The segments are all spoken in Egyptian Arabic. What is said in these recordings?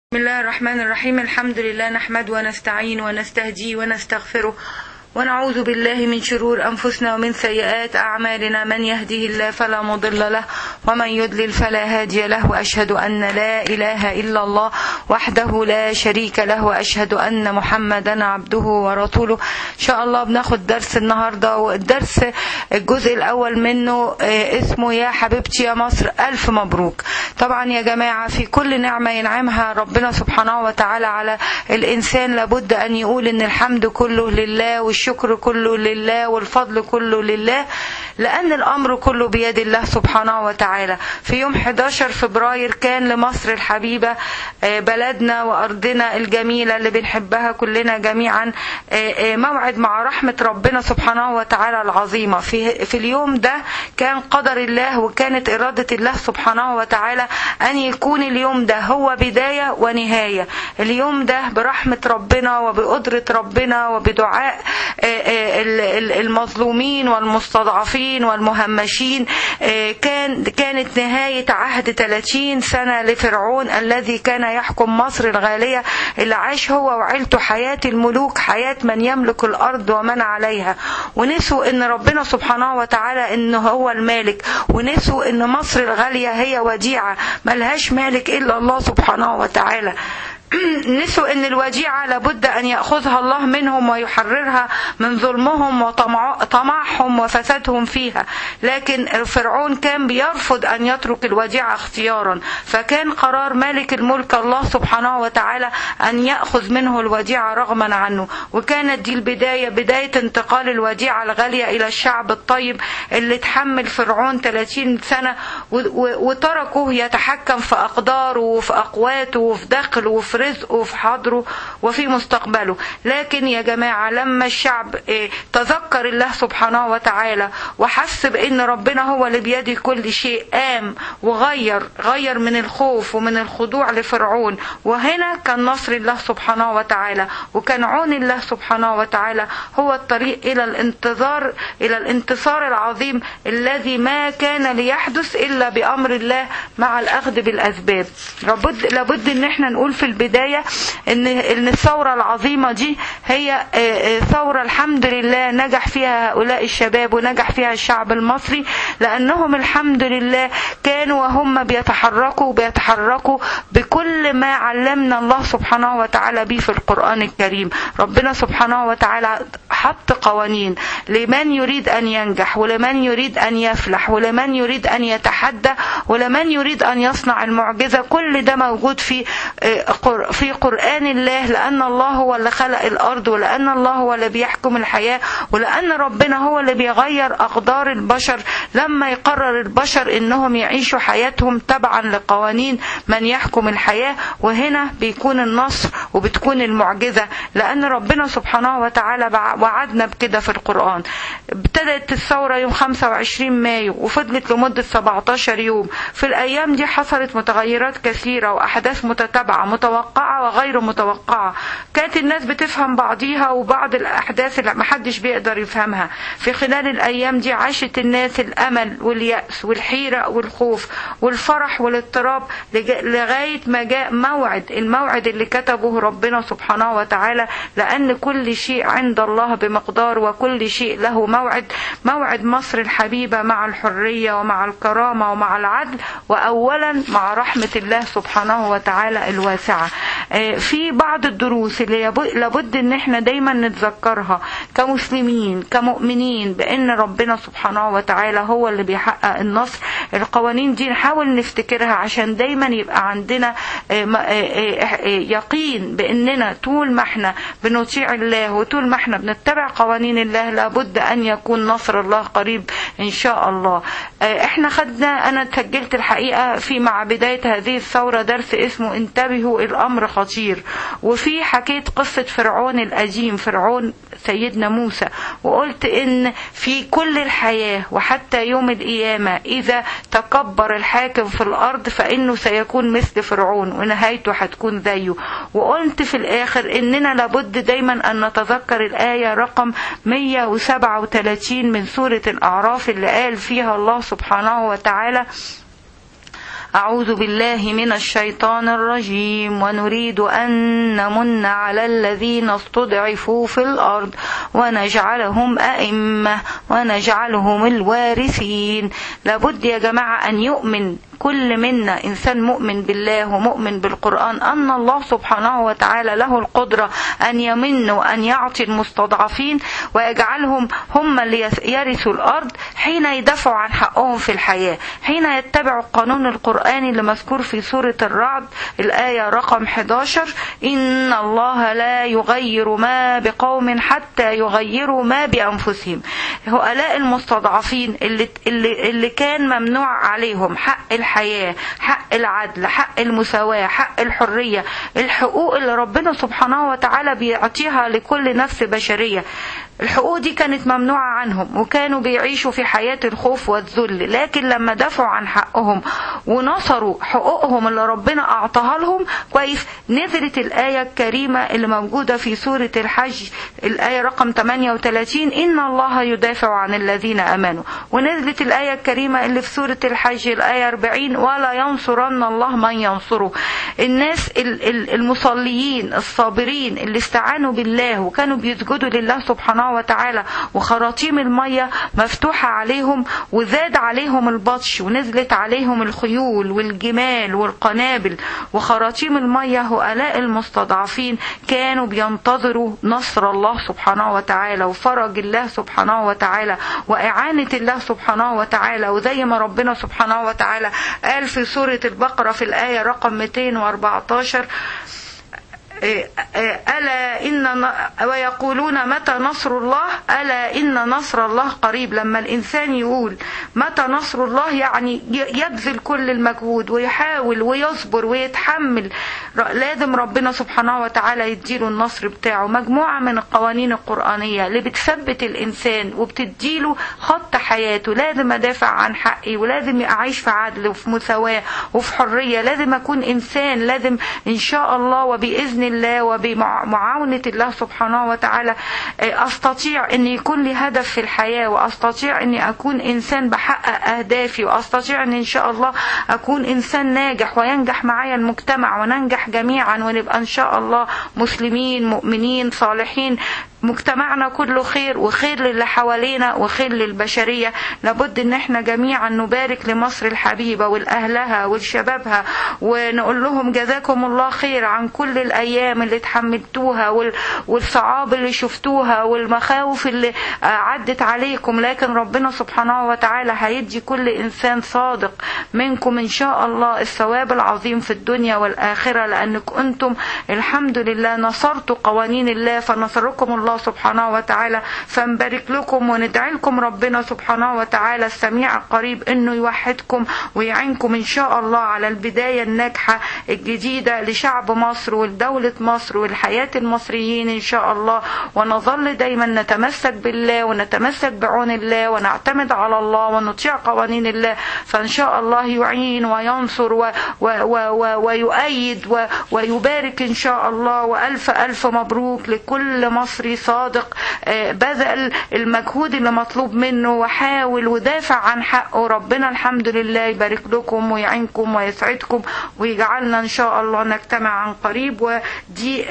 بسم الله الرحمن الرحيم الحمد لله نحمد ونستعين ونستهدي ونستغفره ونعوذ بالله من شرور أنفسنا ومن سيئات أعمالنا من يهده الله فلا مضل له ومن يضلل فلا هادي له وأشهد أن لا إله إلا الله وحده لا شريك له وأشهد أن محمدا عبده ورسوله إن شاء الله بناخد درس النهاردة والدرس الجزء الأول منه اسمه يا حبيبتي يا مصر ألف مبروك طبعا يا جماعة في كل نعمة ينعمها ربنا سبحانه وتعالى على الإنسان لابد أن يقول إن الحمد كله لله والشكر كله لله والفضل كله لله لأن الأمر كله بيد الله سبحانه وتعالى في يوم 11 فبراير كان لمصر الحبيبة بلدنا وأرضنا الجميلة اللي بنحبها كلنا جميعا موعد مع رحمة ربنا سبحانه وتعالى العظيمة في, في اليوم ده كان قدر الله وكانت إرادة الله سبحانه وتعالى أن يكون اليوم ده هو بداية ونهاية اليوم ده برحمة ربنا وبقدرة ربنا وبدعاء المظلومين والمستضعفين والمهمشين كان كانت نهاية عهد 30 سنة لفرعون الذي كان يحكم مصر الغالية اللي عاش هو وعيلته حياة الملوك حياة من يملك الأرض ومن عليها ونسوا ان ربنا سبحانه وتعالى انه هو المالك ونسوا ان مصر الغالية هي وديعة ملهاش مالك الا الله سبحانه وتعالى نسوا ان الوديعة لابد ان يأخذها الله منهم ويحررها من ظلمهم وطمعهم وفسادهم فيها لكن فرعون كان بيرفض ان يترك الوديعة اختيارا فكان قرار مالك الملك الله سبحانه وتعالى ان يأخذ منه الوديعة رغما عنه وكانت دي البداية بداية انتقال الوديعة الغالية الى الشعب الطيب اللي تحمل فرعون 30 سنة وتركه يتحكم في اقداره وفي اقواته وفي دخله وفي رزقه وفي حاضره وفي مستقبله لكن يا جماعة لما الشعب تذكر الله سبحانه وتعالى وحس بأن ربنا هو اللي بيده كل شيء قام وغير غير من الخوف ومن الخضوع لفرعون وهنا كان نصر الله سبحانه وتعالى وكان عون الله سبحانه وتعالى هو الطريق إلى الانتظار إلى الانتصار العظيم الذي ما كان ليحدث إلا بأمر الله مع الأخذ بالأسباب لابد, لابد ان احنا نقول في البداية البداية ان ان الثورة العظيمة دي هي ثورة الحمد لله نجح فيها هؤلاء الشباب ونجح فيها الشعب المصري لانهم الحمد لله كانوا وهم بيتحركوا بيتحركوا بكل ما علمنا الله سبحانه وتعالى به في القرآن الكريم ربنا سبحانه وتعالى حط قوانين لمن يريد ان ينجح ولمن يريد ان يفلح ولمن يريد ان يتحدى ولمن يريد ان يصنع المعجزة كل ده موجود في في قرآن الله لأن الله هو اللي خلق الأرض ولأن الله هو اللي بيحكم الحياة ولأن ربنا هو اللي بيغير أقدار البشر لما يقرر البشر إنهم يعيشوا حياتهم تبعا لقوانين من يحكم الحياة وهنا بيكون النصر وبتكون المعجزة لأن ربنا سبحانه وتعالى وعدنا بكده في القرآن ابتدت الثورة يوم 25 مايو وفضلت لمدة 17 يوم في الأيام دي حصلت متغيرات كثيرة وأحداث متتابعة متوقعة وغير متوقعة كانت الناس بتفهم بعضيها وبعض الأحداث اللي محدش بيقدر يفهمها في خلال الأيام دي عاشت الناس الأمل واليأس والحيرة والخوف والفرح والاضطراب لغاية ما جاء موعد الموعد اللي كتبه ربنا سبحانه وتعالى لأن كل شيء عند الله بمقدار وكل شيء له موعد موعد مصر الحبيبة مع الحرية ومع الكرامة ومع العدل وأولا مع رحمة الله سبحانه وتعالى الواسعة في بعض الدروس اللي لابد ان احنا دايما نتذكرها كمسلمين كمؤمنين بان ربنا سبحانه وتعالى هو اللي بيحقق النصر القوانين دي نحاول نفتكرها عشان دايما يبقى عندنا يقين باننا طول ما احنا بنطيع الله وطول ما احنا بنتبع قوانين الله لابد ان يكون نصر الله قريب ان شاء الله احنا خدنا انا سجلت الحقيقة في مع بداية هذه الثورة درس اسمه انتبهوا الامر خطير وفي حكيت قصة فرعون القديم فرعون سيدنا موسى وقلت ان في كل الحياة وحتى يوم القيامة اذا تكبر الحاكم في الارض فانه سيكون مثل فرعون ونهايته هتكون زيه وقلت في الاخر اننا لابد دايما ان نتذكر الاية رقم 137 من سورة الاعراف اللي قال فيها الله سبحانه وتعالى أعوذ بالله من الشيطان الرجيم ونريد أن نمن على الذين استضعفوا في الأرض ونجعلهم أئمة ونجعلهم الوارثين لابد يا جماعة أن يؤمن كل منا إنسان مؤمن بالله ومؤمن بالقرآن أن الله سبحانه وتعالى له القدرة أن يمن وأن يعطي المستضعفين ويجعلهم هم اللي يرثوا الأرض حين يدافعوا عن حقهم في الحياة حين يتبعوا القانون القرآني اللي مذكور في سورة الرعد الآية رقم 11 إن الله لا يغير ما بقوم حتى يغيروا ما بأنفسهم هؤلاء المستضعفين اللي, اللي, اللي كان ممنوع عليهم حق الحياة حق العدل حق المساواة حق الحرية الحقوق اللي ربنا سبحانه وتعالى بيعطيها لكل نفس بشرية الحقوق دي كانت ممنوعة عنهم وكانوا بيعيشوا في حياة الخوف والذل لكن لما دافعوا عن حقهم ونصروا حقوقهم اللي ربنا أعطاها لهم كويس نزلت الآية الكريمة اللي موجودة في سورة الحج الآية رقم 38 إن الله يدافع عن الذين أمنوا ونزلت الآية الكريمة اللي في سورة الحج الآية 40 ولا ينصرن الله من ينصره الناس المصليين الصابرين اللي استعانوا بالله وكانوا بيسجدوا لله سبحانه وتعالى وخراطيم المية مفتوحة عليهم وزاد عليهم البطش ونزلت عليهم الخيول والجمال والقنابل وخراطيم المية هؤلاء المستضعفين كانوا بينتظروا نصر الله سبحانه وتعالى وفرج الله سبحانه وتعالى وإعانة الله سبحانه وتعالى وزي ما ربنا سبحانه وتعالى قال في سورة البقرة في الآية رقم 214 ألا إن ويقولون متى نصر الله ألا إن نصر الله قريب لما الإنسان يقول متى نصر الله يعني يبذل كل المجهود ويحاول ويصبر ويتحمل لازم ربنا سبحانه وتعالى يديله النصر بتاعه مجموعة من القوانين القرآنية اللي بتثبت الإنسان وبتديله خط حياته لازم أدافع عن حقي ولازم أعيش في عدل وفي مساواة وفي حرية لازم أكون إنسان لازم إن شاء الله وبإذن الله وبمعاونة الله سبحانه وتعالى أستطيع أن يكون لي هدف في الحياة وأستطيع أني أكون إنسان بحقق أهدافي وأستطيع أن إن شاء الله أكون إنسان ناجح وينجح معايا المجتمع وننجح جميعا ونبقى إن شاء الله مسلمين مؤمنين صالحين مجتمعنا كله خير وخير للي حوالينا وخير للبشرية لابد ان احنا جميعا نبارك لمصر الحبيبة ولأهلها ولشبابها ونقول لهم جزاكم الله خير عن كل الأيام اللي تحملتوها والصعاب اللي شفتوها والمخاوف اللي عدت عليكم لكن ربنا سبحانه وتعالى هيدي كل إنسان صادق منكم إن شاء الله الثواب العظيم في الدنيا والآخرة لأنك أنتم الحمد لله نصرتوا قوانين الله فنصركم الله الله سبحانه وتعالى فنبارك لكم وندعي لكم ربنا سبحانه وتعالى السميع القريب انه يوحدكم ويعينكم ان شاء الله على البداية الناجحة الجديدة لشعب مصر ولدولة مصر والحياة المصريين ان شاء الله ونظل دايما نتمسك بالله ونتمسك بعون الله ونعتمد على الله ونطيع قوانين الله فان شاء الله يعين وينصر و و و و ويؤيد و ويبارك ان شاء الله والف الف مبروك لكل مصري صادق بذل المجهود اللي مطلوب منه وحاول ودافع عن حقه ربنا الحمد لله يبارك لكم ويعينكم ويسعدكم ويجعلنا ان شاء الله نجتمع عن قريب ودي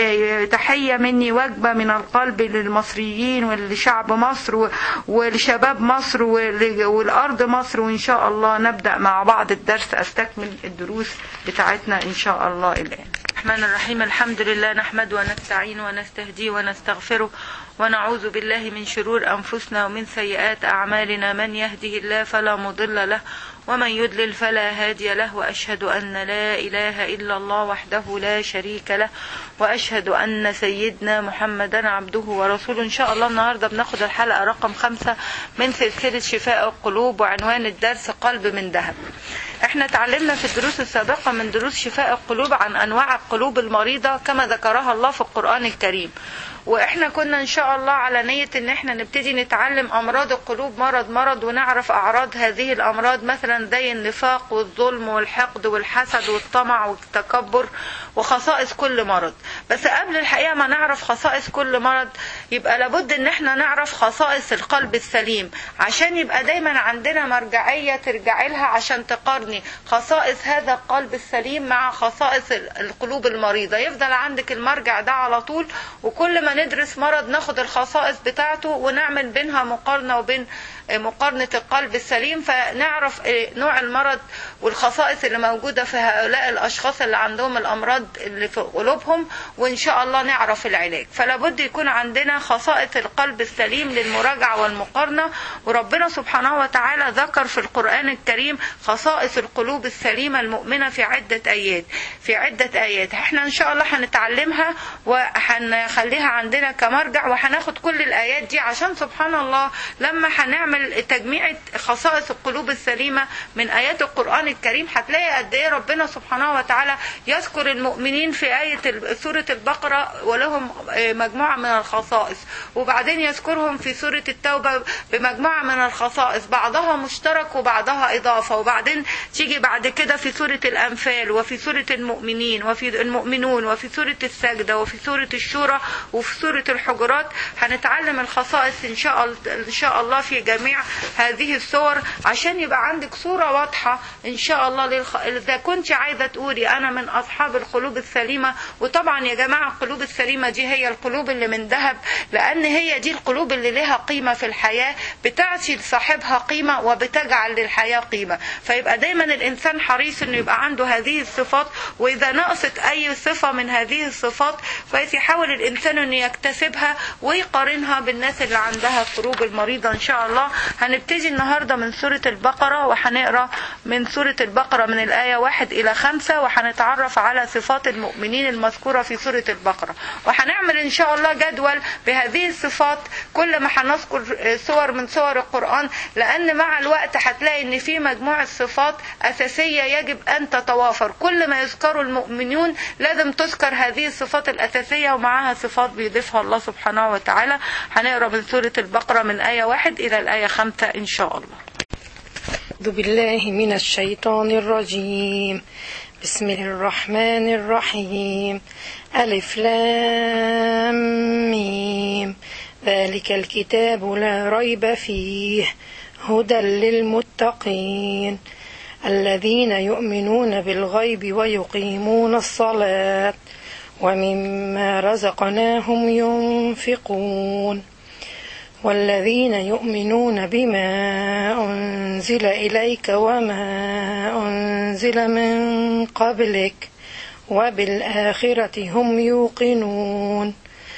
تحية مني وجبة من القلب للمصريين ولشعب مصر ولشباب مصر والأرض مصر وإن شاء الله نبدأ مع بعض الدرس أستكمل الدروس بتاعتنا إن شاء الله الآن الرحمن الرحيم الحمد لله نحمد ونستعين ونستهدي ونستغفره ونعوذ بالله من شرور أنفسنا ومن سيئات أعمالنا من يهده الله فلا مضل له ومن يضلل فلا هادي له وأشهد أن لا إله إلا الله وحده لا شريك له وأشهد أن سيدنا محمدا عبده ورسوله إن شاء الله النهاردة بناخد الحلقة رقم خمسة من سلسلة شفاء القلوب وعنوان الدرس قلب من ذهب احنا اتعلمنا في الدروس السابقة من دروس شفاء القلوب عن أنواع القلوب المريضة كما ذكرها الله في القرآن الكريم واحنا كنا ان شاء الله على نية ان احنا نبتدي نتعلم امراض القلوب مرض مرض ونعرف اعراض هذه الامراض مثلا زي النفاق والظلم والحقد والحسد والطمع والتكبر وخصائص كل مرض بس قبل الحقيقة ما نعرف خصائص كل مرض يبقى لابد ان احنا نعرف خصائص القلب السليم عشان يبقى دايما عندنا مرجعية ترجعي لها عشان تقارني خصائص هذا القلب السليم مع خصائص القلوب المريضة يفضل عندك المرجع ده على طول وكل ما ندرس مرض ناخد الخصائص بتاعته ونعمل بينها مقارنة وبين مقارنة القلب السليم فنعرف نوع المرض والخصائص اللي موجودة في هؤلاء الأشخاص اللي عندهم الأمراض اللي في قلوبهم وإن شاء الله نعرف العلاج فلا بد يكون عندنا خصائص القلب السليم للمراجعة والمقارنة وربنا سبحانه وتعالى ذكر في القرآن الكريم خصائص القلوب السليمة المؤمنة في عدة آيات في عدة آيات احنا إن شاء الله هنتعلمها وهنخليها عندنا كمرجع وهناخد كل الآيات دي عشان سبحان الله لما هنعمل نعمل تجميع خصائص القلوب السليمة من آيات القرآن الكريم هتلاقي قد إيه ربنا سبحانه وتعالى يذكر المؤمنين في آية سورة البقرة ولهم مجموعة من الخصائص وبعدين يذكرهم في سورة التوبة بمجموعة من الخصائص بعضها مشترك وبعضها إضافة وبعدين تيجي بعد كده في سورة الأنفال وفي سورة المؤمنين وفي المؤمنون وفي سورة السجدة وفي سورة الشورى وفي سورة الحجرات هنتعلم الخصائص إن شاء الله إن شاء الله في جميع جميع هذه الصور عشان يبقى عندك صورة واضحة إن شاء الله للخ... إذا كنت عايزة تقولي أنا من أصحاب القلوب السليمة وطبعا يا جماعة القلوب السليمة دي هي القلوب اللي من ذهب لأن هي دي القلوب اللي لها قيمة في الحياة بتعطي لصاحبها قيمة وبتجعل للحياة قيمة فيبقى دايما الإنسان حريص إنه يبقى عنده هذه الصفات وإذا نقصت أي صفة من هذه الصفات فيحاول الإنسان إنه يكتسبها ويقارنها بالناس اللي عندها القلوب المريضة إن شاء الله هنبتدي النهاردة من سورة البقرة وهنقرأ من سورة البقرة من الآية واحد إلى خمسة وهنتعرف على صفات المؤمنين المذكورة في سورة البقرة وهنعمل إن شاء الله جدول بهذه الصفات كل ما هنذكر صور من صور القرآن لأن مع الوقت هتلاقي إن في مجموعة صفات أساسية يجب أن تتوافر كل ما يذكروا المؤمنون لازم تذكر هذه الصفات الأساسية ومعها صفات بيضيفها الله سبحانه وتعالى هنقرأ من سورة البقرة من آية واحد إلى الآية خمسة إن شاء الله أعوذ بالله من الشيطان الرجيم بسم الله الرحمن الرحيم ألف لام ميم ذلك الكتاب لا ريب فيه هدى للمتقين الذين يؤمنون بالغيب ويقيمون الصلاة ومما رزقناهم ينفقون والذين يؤمنون بما أنزل إليك وما أنزل من قبلك وبالآخرة هم يوقنون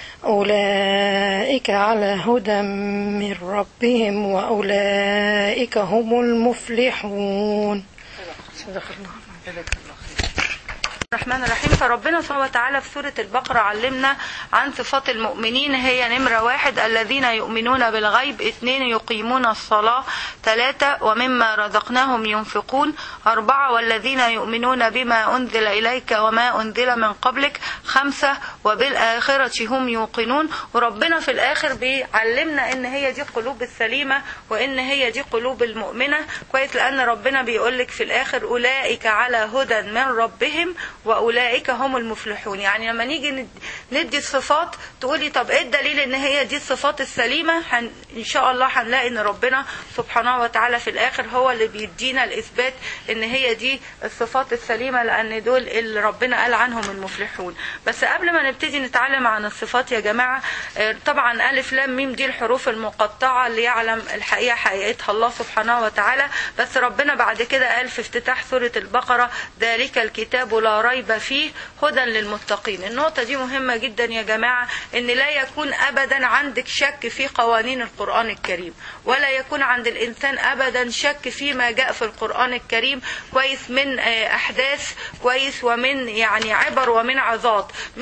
أولئك على هدى من ربهم وأولئك هم المفلحون صدق الله الرحمن الرحيم فربنا سبحانه وتعالى في سورة البقرة علمنا عن صفات المؤمنين هي نمرة واحد الذين يؤمنون بالغيب اثنين يقيمون الصلاة ثلاثة ومما رزقناهم ينفقون أربعة والذين يؤمنون بما أنزل إليك وما أنزل من قبلك خمسة وبالآخرة هم يوقنون وربنا في الآخر بيعلمنا إن هي دي القلوب السليمة وإن هي دي قلوب المؤمنة كويس لأن ربنا بيقولك في الآخر أولئك على هدى من ربهم واولئك هم المفلحون يعني لما نيجي ندي الصفات تقولي طب ايه الدليل ان هي دي الصفات السليمه هن ان شاء الله هنلاقي ان ربنا سبحانه وتعالى في الاخر هو اللي بيدينا الاثبات ان هي دي الصفات السليمه لان دول اللي ربنا قال عنهم المفلحون بس قبل ما نبتدي نتعلم عن الصفات يا جماعه طبعا الف لام ميم دي الحروف المقطعه اللي يعلم الحقيقه حقيقتها الله سبحانه وتعالى بس ربنا بعد كده قال في افتتاح سوره البقره ذلك الكتاب لا ريب فيه هدى للمتقين النقطة دي مهمة جدا يا جماعة ان لا يكون ابدا عندك شك في قوانين القرآن الكريم ولا يكون عند الانسان ابدا شك فيما جاء في القرآن الكريم كويس من احداث كويس ومن يعني عبر ومن عظات مش الناس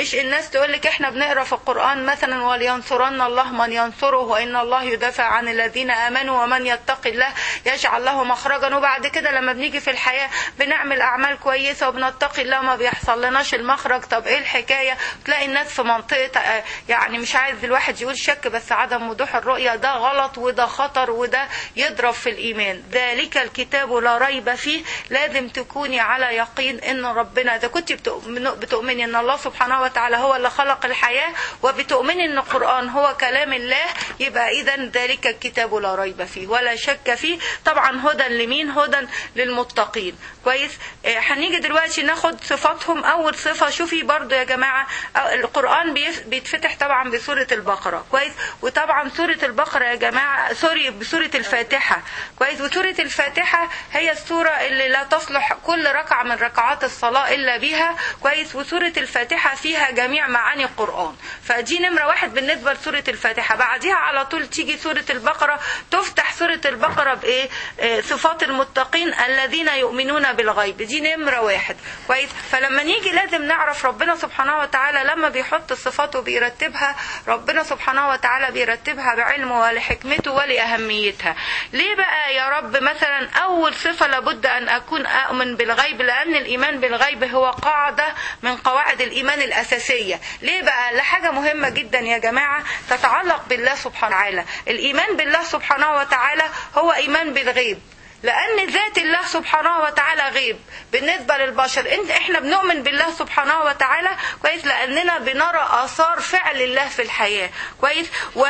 ناس تقول لك احنا بنقرا في القران مثلا ولينصرن الله من ينصره وان الله يدافع عن الذين امنوا ومن يتقي الله يجعل له مخرجا وبعد كده لما بنيجي في الحياه بنعمل اعمال كويسه وبنتقي الله ما بيحصل لناش المخرج طب ايه الحكايه تلاقي الناس في منطقه آه، يعني مش عايز الواحد يقول شك بس عدم وضوح الرؤيه ده غلط وده خطر وده يضرب في الايمان ذلك الكتاب لا ريب فيه لازم تكوني على يقين ان ربنا اذا كنت بتؤمن- بتؤمني ان الله سبحانه وتعالى هو اللي خلق الحياه وبتؤمني ان القران هو كلام الله يبقى اذا ذلك الكتاب لا ريب فيه ولا شك فيه طبعا هدى لمين هدى للمتقين كويس آه، هنيجي دلوقتي ناخد صفاتهم اول صفه شوفي برضو يا جماعه آه، القران بيف- بيتفتح طبعا بسوره البقره كويس وطبعا سوره البقره يا جماعه سوري بسوره الفاتحه كويس وسوره الفاتحه هي السوره اللي لا تصلح كل ركعه من ركعات الصلاه الا بها كويس وسوره الفاتحه فيها جميع معاني القران فدي نمره واحد بالنسبه لسوره الفاتحه بعديها على طول تيجي سوره البقره تفتح سوره البقره بايه آه، صفات المتقين الذين يؤمنون بالغيب دي نمره واحد كويس فلما نيجي لازم نعرف ربنا سبحانه وتعالى لما بيحط الصفات وبيرتبها ربنا سبحانه وتعالى بيرتبها بعلمه ولحكمته ولأهميتها ليه بقى يا رب مثلا أول صفة لابد أن أكون أؤمن بالغيب لأن الإيمان بالغيب هو قاعدة من قواعد الإيمان الأساسية ليه بقى لحاجة مهمة جدا يا جماعة تتعلق بالله سبحانه وتعالى الإيمان بالله سبحانه وتعالى هو إيمان بالغيب لان ذات الله سبحانه وتعالى غيب بالنسبه للبشر انت احنا بنؤمن بالله سبحانه وتعالى كويس لاننا بنرى اثار فعل الله في الحياه كويس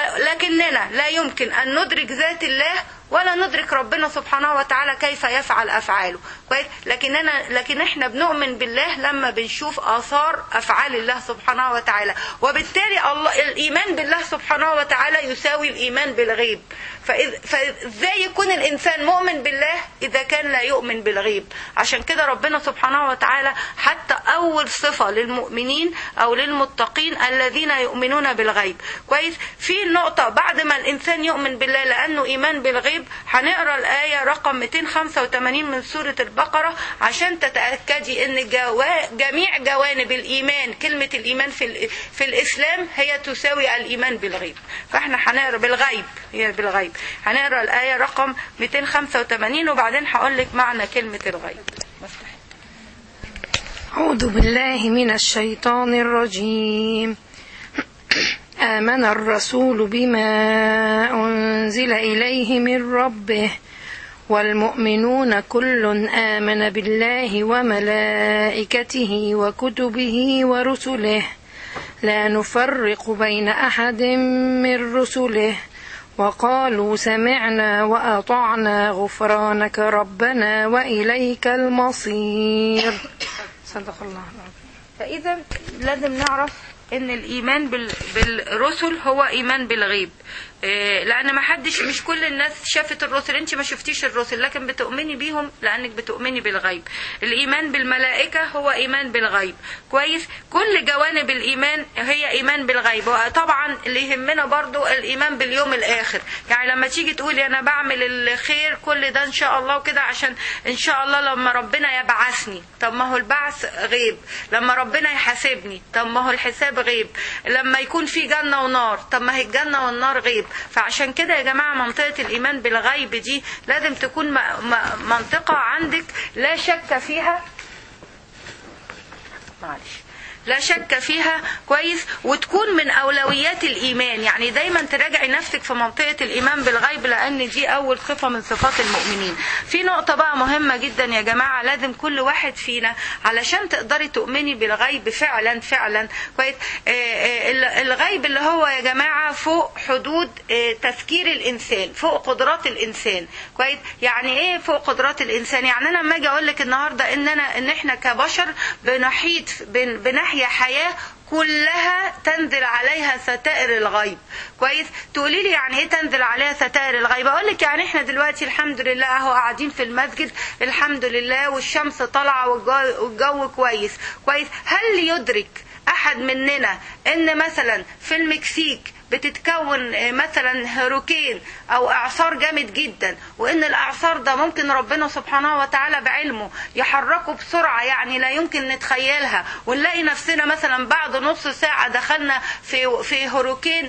ولكننا لا يمكن ان ندرك ذات الله ولا ندرك ربنا سبحانه وتعالى كيف يفعل افعاله كويس لكننا لكن احنا بنؤمن بالله لما بنشوف اثار افعال الله سبحانه وتعالى وبالتالي الله الايمان بالله سبحانه وتعالى يساوي الايمان بالغيب فإذ- فازاي يكون الانسان مؤمن بالله اذا كان لا يؤمن بالغيب عشان كده ربنا سبحانه وتعالى حتى اول صفه للمؤمنين او للمتقين الذين يؤمنون بالغيب كويس في نقطه بعد ما الانسان يؤمن بالله لانه ايمان بالغيب هنقرا الايه رقم 285 من سوره البقره عشان تتاكدي ان جوا جميع جوانب الايمان كلمه الايمان في ال- في الاسلام هي تساوي الايمان بالغيب فاحنا هنقرا بالغيب هي بالغيب هنقرا الايه رقم 285 وبعدين هقول لك معنى كلمه الغيب أعوذ بالله من الشيطان الرجيم آمن الرسول بما أنزل إليه من ربه والمؤمنون كل آمن بالله وملائكته وكتبه ورسله لا نفرق بين أحد من رسله وقالوا سمعنا وأطعنا غفرانك ربنا وإليك المصير صدق الله العظيم فاذا لازم نعرف ان الايمان بال... بالرسل هو ايمان بالغيب إيه، لان ما حدش مش كل الناس شافت الرسل انت ما شفتيش الرسل لكن بتؤمني بيهم لانك بتؤمني بالغيب الايمان بالملائكه هو ايمان بالغيب كويس كل جوانب الايمان هي ايمان بالغيب وطبعا اللي يهمنا برضو الايمان باليوم الاخر يعني لما تيجي تقولي انا بعمل الخير كل ده ان شاء الله وكده عشان ان شاء الله لما ربنا يبعثني طب ما هو البعث غيب لما ربنا يحاسبني طب ما هو الحساب غيب لما يكون في جنة ونار طب ما هي الجنة والنار غيب فعشان كده يا جماعة منطقة الإيمان بالغيب دي لازم تكون م- م- منطقة عندك لا شك فيها معلش لا شك فيها كويس وتكون من اولويات الايمان يعني دايما تراجعي نفسك في منطقه الايمان بالغيب لان دي اول صفه من صفات المؤمنين في نقطه بقى مهمه جدا يا جماعه لازم كل واحد فينا علشان تقدري تؤمني بالغيب فعلا فعلا كويس آه، آه، ال- الغيب اللي هو يا جماعه فوق حدود آه، تفكير الانسان فوق قدرات الانسان كويس يعني ايه فوق قدرات الانسان يعني انا لما اجي اقول لك النهارده ان انا ان احنا كبشر بنحيط بن- بنحيا حياه كلها تنزل عليها ستائر الغيب كويس تقولي لي يعني ايه تنزل عليها ستائر الغيب اقول لك يعني احنا دلوقتي الحمد لله اهو قاعدين في المسجد الحمد لله والشمس طالعه والجو, والجو كويس كويس هل يدرك احد مننا ان مثلا في المكسيك بتتكون آه، مثلا هيروكين او اعصار جامد جدا وان الاعصار ده ممكن ربنا سبحانه وتعالى بعلمه يحركه بسرعه يعني لا يمكن نتخيلها ونلاقي نفسنا مثلا بعد نص ساعه دخلنا في في هيروكين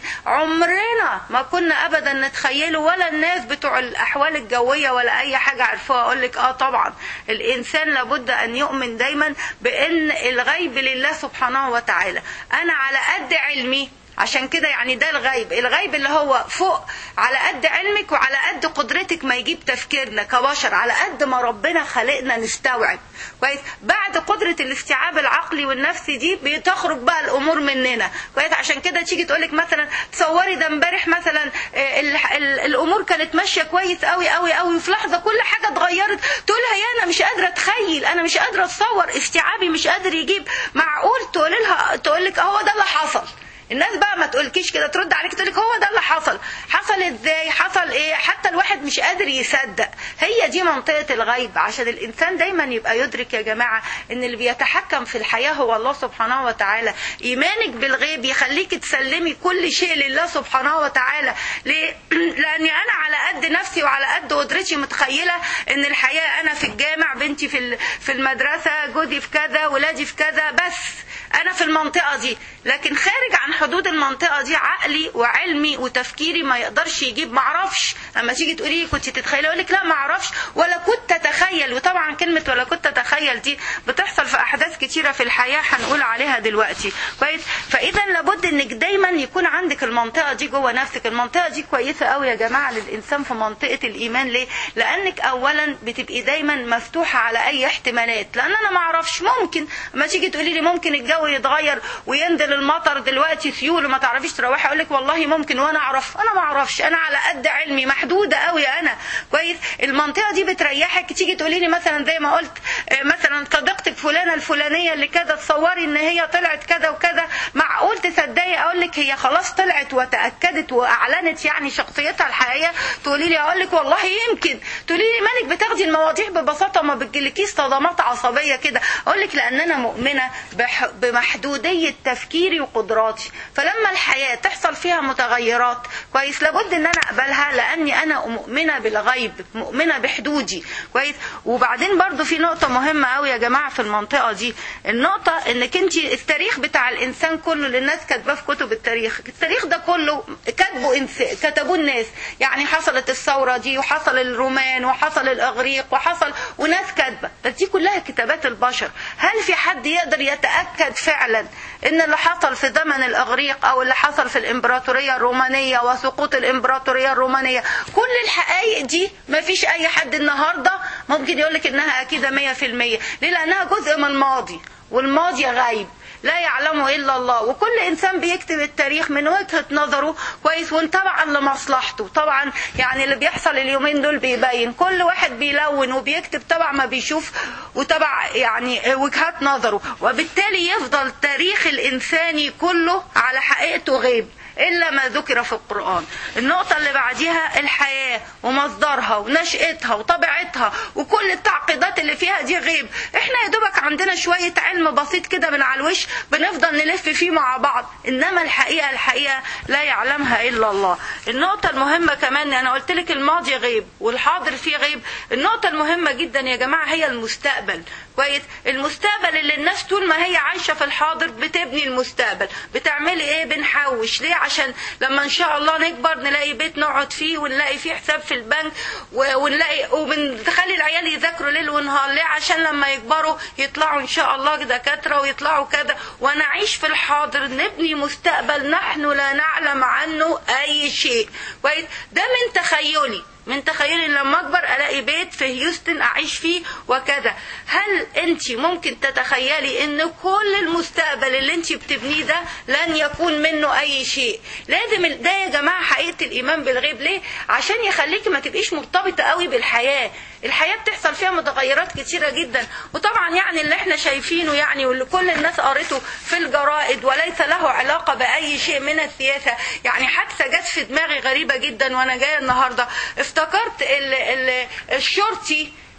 عمرنا ما كنا ابدا نتخيله ولا الناس بتوع الاحوال الجويه ولا اي حاجه عرفوها اقول لك اه طبعا الانسان لابد ان يؤمن دايما بان الغيب لله سبحانه وتعالى انا على قد علمي عشان كده يعني ده الغيب الغيب اللي هو فوق على قد علمك وعلى قد قدرتك ما يجيب تفكيرنا كبشر على قد ما ربنا خلقنا نستوعب كويس بعد قدرة الاستيعاب العقلي والنفسي دي بتخرج بقى الامور مننا كويس عشان كده تيجي تقولك مثلا تصوري ده امبارح مثلا آه، ال- ال- الامور كانت ماشيه كويس قوي قوي قوي وفي لحظه كل حاجه اتغيرت تقولها يا انا مش قادره اتخيل انا مش قادره اتصور استيعابي مش قادر يجيب معقول تقول لها تقول لك هو ده اللي حصل الناس بقى ما تقولكيش كده ترد عليك تقولك هو ده اللي حصل حصل ازاي حصل ايه حتى الواحد مش قادر يصدق هي دي منطقة الغيب عشان الانسان دايما يبقى يدرك يا جماعة ان اللي بيتحكم في الحياة هو الله سبحانه وتعالى ايمانك بالغيب يخليك تسلمي كل شيء لله سبحانه وتعالى ليه لاني انا على قد نفسي وعلى قد قدرتي متخيلة ان الحياة انا في الجامع بنتي في ال- في المدرسة جوزي في كذا ولادي في كذا بس انا في المنطقه دي لكن خارج عن حدود المنطقه دي عقلي وعلمي وتفكيري ما يقدرش يجيب معرفش لما تيجي تقولي لي كنت تتخيلي اقول لك لا معرفش ولا كنت اتخيل وطبعا كلمه ولا كنت اتخيل دي بتحصل في احداث كتيره في الحياه هنقول عليها دلوقتي كويس فاذا لابد انك دايما يكون عندك المنطقه دي جوه نفسك المنطقه دي كويسه قوي يا جماعه للانسان في منطقه الايمان ليه لانك اولا بتبقي دايما مفتوحه على اي احتمالات لان انا ما اعرفش ممكن اما تيجي تقولي لي ممكن الجو يتغير وينزل المطر دلوقتي سيول وما تعرفيش تروحي اقول لك والله ممكن وانا اعرف انا ما اعرفش انا على قد علمي محدوده قوي انا كويس المنطقه دي بتريحك تيجي تقولي لي مثلا زي ما قلت آه، مثلا صديقتك فلانه الفلانيه اللي كذا تصوري ان هي طلعت كذا وكذا معقول تصدقي اقول لك هي خلاص طلعت وتاكدت واعلنت يعني شخصيتها الحقيقيه تقولي لي اقول لك والله يمكن تقولي لي مالك بتاخدي المواضيع ببساطه ما بتجيلكيش صدمات عصبيه كده اقول لك لان انا مؤمنه بح- بمحدوديه تفكيري وقدراتي فلما الحياه تحصل فيها متغيرات كويس لابد ان انا اقبلها لاني انا مؤمنه بالغيب مؤمنه بحدودي كويس وبعدين برضو في نقطه مهمه قوي يا جماعه في المنطقه دي النقطه انك انت التاريخ بتاع الانسان كله اللي الناس كاتباه في كتب التاريخ التاريخ ده كله كاتبه إنس... كتبوه الناس يعني حصلت الثوره دي وحصل الرومان وحصل الاغريق وحصل وناس كاتبه بس دي كلها كتابات البشر هل في حد يقدر يتاكد فعلا ان اللي حصل في زمن الاغريق او اللي حصل في الامبراطوريه الرومانيه وسقوط الامبراطوريه الرومانيه كل الحقائق دي ما فيش اي حد النهارده ممكن يقول لك انها اكيده 100% ليه لانها جزء من الماضي والماضي غيب لا يعلمه الا الله وكل انسان بيكتب التاريخ من وجهه نظره كويس وطبعا لمصلحته طبعا يعني اللي بيحصل اليومين دول بيبين كل واحد بيلون وبيكتب طبعا ما بيشوف وطبعا يعني وجهات نظره وبالتالي يفضل تاريخ الانساني كله على حقيقته غيب إلا ما ذكر في القرآن النقطة اللي بعديها الحياة ومصدرها ونشأتها وطبيعتها وكل التعقيدات اللي فيها دي غيب احنا يا دوبك عندنا شوية علم بسيط كده من على الوش بنفضل نلف فيه مع بعض إنما الحقيقة الحقيقة لا يعلمها إلا الله النقطة المهمة كمان أنا قلت لك الماضي غيب والحاضر فيه غيب النقطة المهمة جدا يا جماعة هي المستقبل كويس المستقبل اللي الناس طول ما هي عايشة في الحاضر بتبني المستقبل بتعملي ايه بنحوش ليه عشان لما ان شاء الله نكبر نلاقي بيت نقعد فيه ونلاقي فيه حساب في البنك و- ونلاقي وبنخلي العيال يذاكروا ليل ونهار ليه عشان لما يكبروا يطلعوا ان شاء الله دكاترة ويطلعوا كذا ونعيش في الحاضر نبني مستقبل نحن لا نعلم عنه اي شيء كويس ده من تخيلي من تخيلي لما اكبر الاقي بيت في هيوستن اعيش فيه وكذا هل انت ممكن تتخيلي ان كل المستقبل اللي انت بتبنيه ده لن يكون منه اي شيء لازم ال- ده يا جماعه حقيقه الايمان بالغيب ليه عشان يخليكي ما تبقيش مرتبطه قوي بالحياه الحياه بتحصل فيها متغيرات كتيره جدا وطبعا يعني اللي احنا شايفينه يعني واللي كل الناس قرته في الجرائد وليس له علاقه باي شيء من السياسه يعني حادثه جت في دماغي غريبه جدا وانا جايه النهارده افتكرت ال ال الشرطي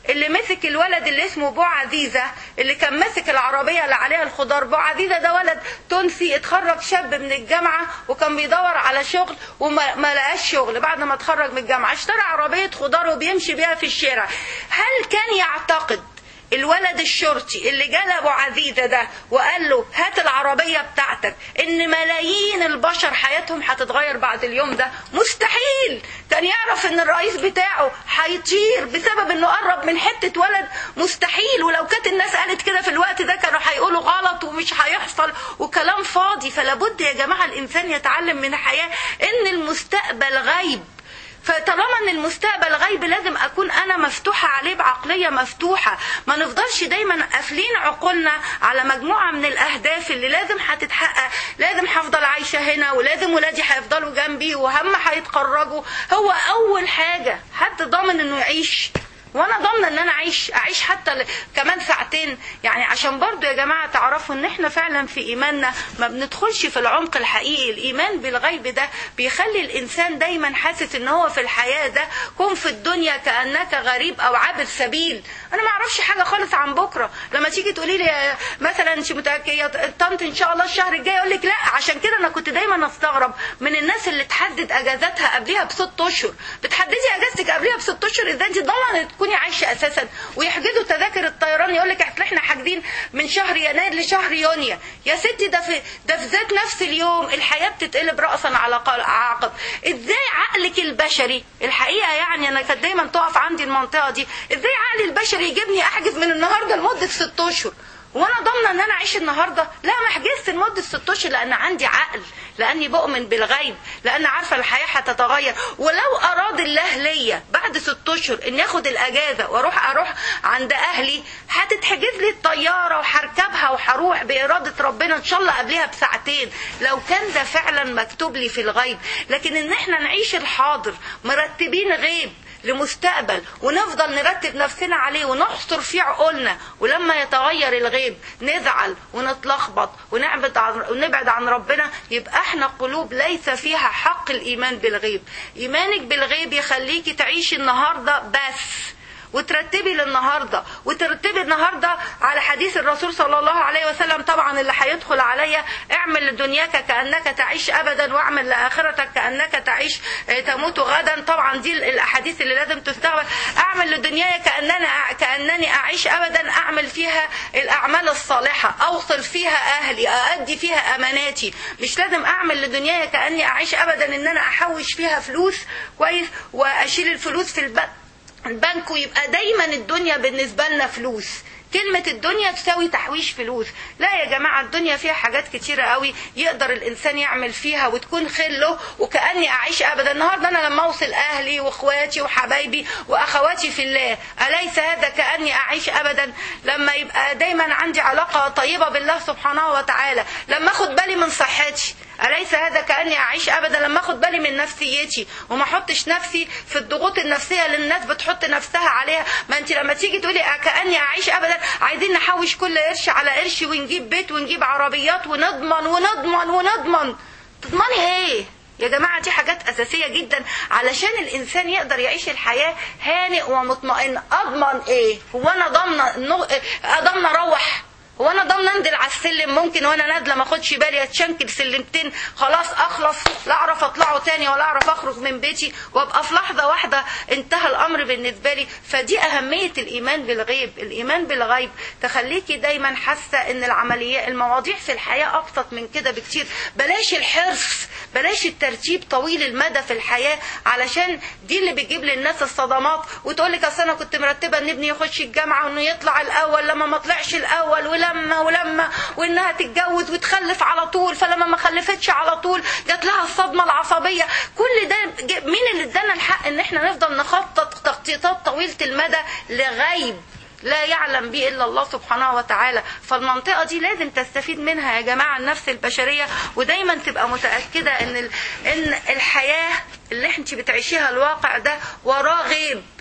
اللي مسك الولد اللي اسمه بو عزيزة اللي كان ماسك العربية اللي عليها الخضار بو عزيزة ده ولد تونسي اتخرج شاب من الجامعة وكان بيدور على شغل وما ما لقاش شغل بعد ما اتخرج من الجامعة اشترى عربية خضار وبيمشي بيها في الشارع هل كان يعتقد الولد الشرطي اللي جال ابو عزيزه ده وقال له هات العربيه بتاعتك ان ملايين البشر حياتهم هتتغير بعد اليوم ده مستحيل كان يعرف ان الرئيس بتاعه هيطير بسبب انه قرب من حته ولد مستحيل ولو كانت الناس قالت كده في الوقت ده كانوا هيقولوا غلط ومش هيحصل وكلام فاضي فلا بد يا جماعه الانسان يتعلم من الحياه ان المستقبل غيب فطالما ان المستقبل غيب لازم اكون انا مفتوحه عليه بعقليه مفتوحه ما نفضلش دايما قافلين عقولنا على مجموعه من الاهداف اللي لازم هتتحقق لازم هفضل عايشه هنا ولازم ولادي هيفضلوا جنبي وهم هيتخرجوا هو اول حاجه حد ضامن انه يعيش وانا ضامنه ان انا اعيش اعيش حتى ل... كمان ساعتين يعني عشان برضو يا جماعه تعرفوا ان احنا فعلا في ايماننا ما بندخلش في العمق الحقيقي الايمان بالغيب ده بيخلي الانسان دايما حاسس ان هو في الحياه ده كن في الدنيا كانك غريب او عابر سبيل انا ما اعرفش حاجه خالص عن بكره لما تيجي تقولي لي مثلا انت متاكده طنط ان شاء الله الشهر الجاي اقول لك لا عشان كده انا كنت دايما استغرب من الناس اللي تحدد اجازاتها قبلها بست اشهر بتحددي اجازتك قبلها بست اشهر ازاي انت ضامنه تكوني عايشه اساسا ويحجزوا تذاكر الطيران يقول لك احنا حاجزين من شهر يناير لشهر يونيو يا ستي ده في ده في ذات نفس اليوم الحياه بتتقلب راسا على عقب ازاي عقلك البشري الحقيقه يعني انا كانت دايما تقف عندي المنطقه دي ازاي عقلي البشري يجيبني احجز من النهارده لمده ست اشهر وانا ضامنه ان انا اعيش النهارده لا ما حجزت لمده ست اشهر لان عندي عقل لاني بؤمن بالغيب لان عارفه الحياه هتتغير ولو اراد الله ليا بعد ست اشهر ان ياخد الاجازه واروح اروح عند اهلي هتتحجز لي الطياره وهركبها وهروح باراده ربنا ان شاء الله قبلها بساعتين لو كان ده فعلا مكتوب لي في الغيب لكن ان احنا نعيش الحاضر مرتبين غيب لمستقبل ونفضل نرتب نفسنا عليه ونحصر فيه عقولنا ولما يتغير الغيب نزعل ونتلخبط ونبعد عن ونبعد عن ربنا يبقى احنا قلوب ليس فيها حق الايمان بالغيب ايمانك بالغيب يخليكي تعيشي النهارده بس وترتبي للنهارده وترتبي النهارده على حديث الرسول صلى الله عليه وسلم طبعا اللي هيدخل عليا اعمل لدنياك كانك تعيش ابدا واعمل لاخرتك كانك تعيش تموت غدا طبعا دي الاحاديث اللي لازم تستقبل اعمل لدنياي كاننا كانني اعيش ابدا اعمل فيها الاعمال الصالحه اوصل فيها اهلي اادي فيها اماناتي مش لازم اعمل لدنياي كاني اعيش ابدا ان انا احوش فيها فلوس كويس واشيل الفلوس في البنك البنك ويبقى دايما الدنيا بالنسبة لنا فلوس كلمة الدنيا تساوي تحويش فلوس لا يا جماعة الدنيا فيها حاجات كتيرة قوي يقدر الإنسان يعمل فيها وتكون خير له وكأني أعيش أبدا النهاردة أنا لما أوصل أهلي وإخواتي وحبايبي وأخواتي في الله أليس هذا كأني أعيش أبدا لما يبقى دايما عندي علاقة طيبة بالله سبحانه وتعالى لما أخد بالي من صحتي أليس هذا كأني أعيش أبدا لما أخد بالي من نفسيتي وما أحطش نفسي في الضغوط النفسية اللي الناس بتحط نفسها عليها ما أنت لما تيجي تقولي كأني أعيش أبدا عايزين نحوش كل قرش على قرش ونجيب بيت ونجيب عربيات ونضمن ونضمن ونضمن تضمني إيه؟ يا جماعة دي حاجات أساسية جدا علشان الإنسان يقدر يعيش الحياة هانئ ومطمئن أضمن إيه؟ هو أنا ضامنة ضامنة أروح هو انا ضامنه انزل على السلم ممكن وانا نازله ما اخدش بالي اتشنكل سلمتين خلاص اخلص لا اعرف اطلعه تاني ولا اعرف اخرج من بيتي وابقى في لحظه واحده انتهى الامر بالنسبه لي فدي اهميه الايمان بالغيب الايمان بالغيب تخليكي دايما حاسه ان العمليات المواضيع في الحياه ابسط من كده بكتير بلاش الحرص بلاش الترتيب طويل المدى في الحياه علشان دي اللي بتجيب للناس الصدمات وتقول لك اصل انا كنت مرتبه ان ابني يخش الجامعه وانه يطلع الاول لما ما طلعش الاول ولا ولما ولما وانها تتجوز وتخلف على طول فلما ما خلفتش على طول جات لها الصدمه العصبيه كل ده مين اللي ادانا الحق ان احنا نفضل نخطط تخطيطات طويله المدى لغيب لا يعلم به الا الله سبحانه وتعالى فالمنطقه دي لازم تستفيد منها يا جماعه النفس البشريه ودايما تبقى متاكده ان ان الحياه اللي انت بتعيشيها الواقع ده وراه غيب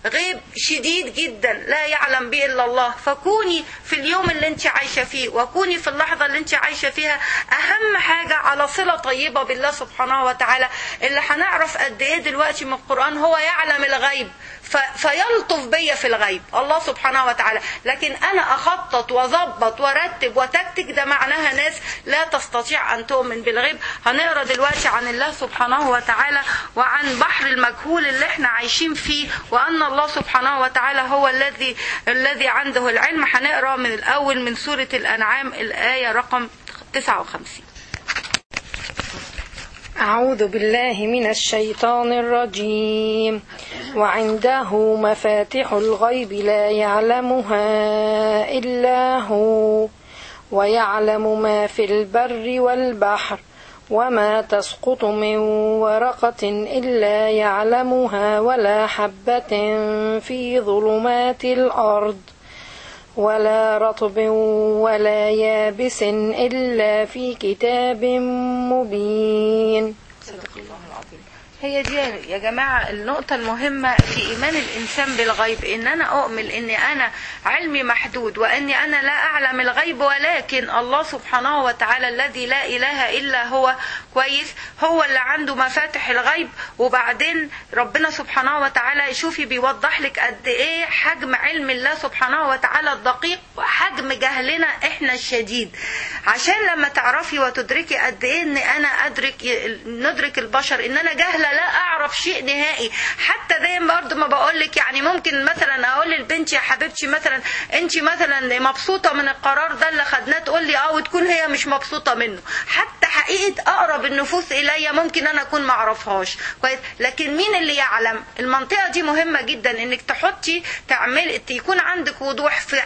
غيب شديد جدا لا يعلم به الا الله فكوني في اليوم اللي انت عايشه فيه وكوني في اللحظه اللي انت عايشه فيها اهم حاجه على صله طيبه بالله سبحانه وتعالى اللي هنعرف قد ايه دلوقتي من القران هو يعلم الغيب ف- فيلطف بيا في الغيب الله سبحانه وتعالى لكن انا اخطط واظبط وارتب وتكتك ده معناها ناس لا تستطيع ان تؤمن بالغيب هنقرا دلوقتي عن الله سبحانه وتعالى وعن بحر المجهول اللي احنا عايشين فيه وان الله سبحانه وتعالى هو الذي الذي عنده العلم هنقرا من الاول من سوره الانعام الايه رقم 59 أعوذ بالله من الشيطان الرجيم وعنده مفاتح الغيب لا يعلمها إلا هو ويعلم ما في البر والبحر وما تسقط من ورقة إلا يعلمها ولا حبة في ظلمات الأرض ولا رطب ولا يابس إلا في كتاب مبين هي دي يا جماعة النقطة المهمة في إيمان الإنسان بالغيب إن أنا أؤمن إن أنا علمي محدود وإني أنا لا أعلم الغيب ولكن الله سبحانه وتعالى الذي لا إله إلا هو كويس هو اللي عنده مفاتح الغيب وبعدين ربنا سبحانه وتعالى شوفي بيوضح لك قد إيه حجم علم الله سبحانه وتعالى الدقيق وحجم جهلنا إحنا الشديد عشان لما تعرفي وتدركي قد إيه إن أنا أدرك ندرك البشر إن أنا جاهلة لا اعرف شيء نهائي حتى زي برضه ما بقول لك يعني ممكن مثلا اقول للبنت يا حبيبتي مثلا انت مثلا مبسوطه من القرار ده اللي خدناه تقول لي اه وتكون هي مش مبسوطه منه حتى حقيقه اقرب النفوس الي ممكن انا اكون ما اعرفهاش كويس لكن مين اللي يعلم المنطقه دي مهمه جدا انك تحطي تعمل يكون عندك وضوح في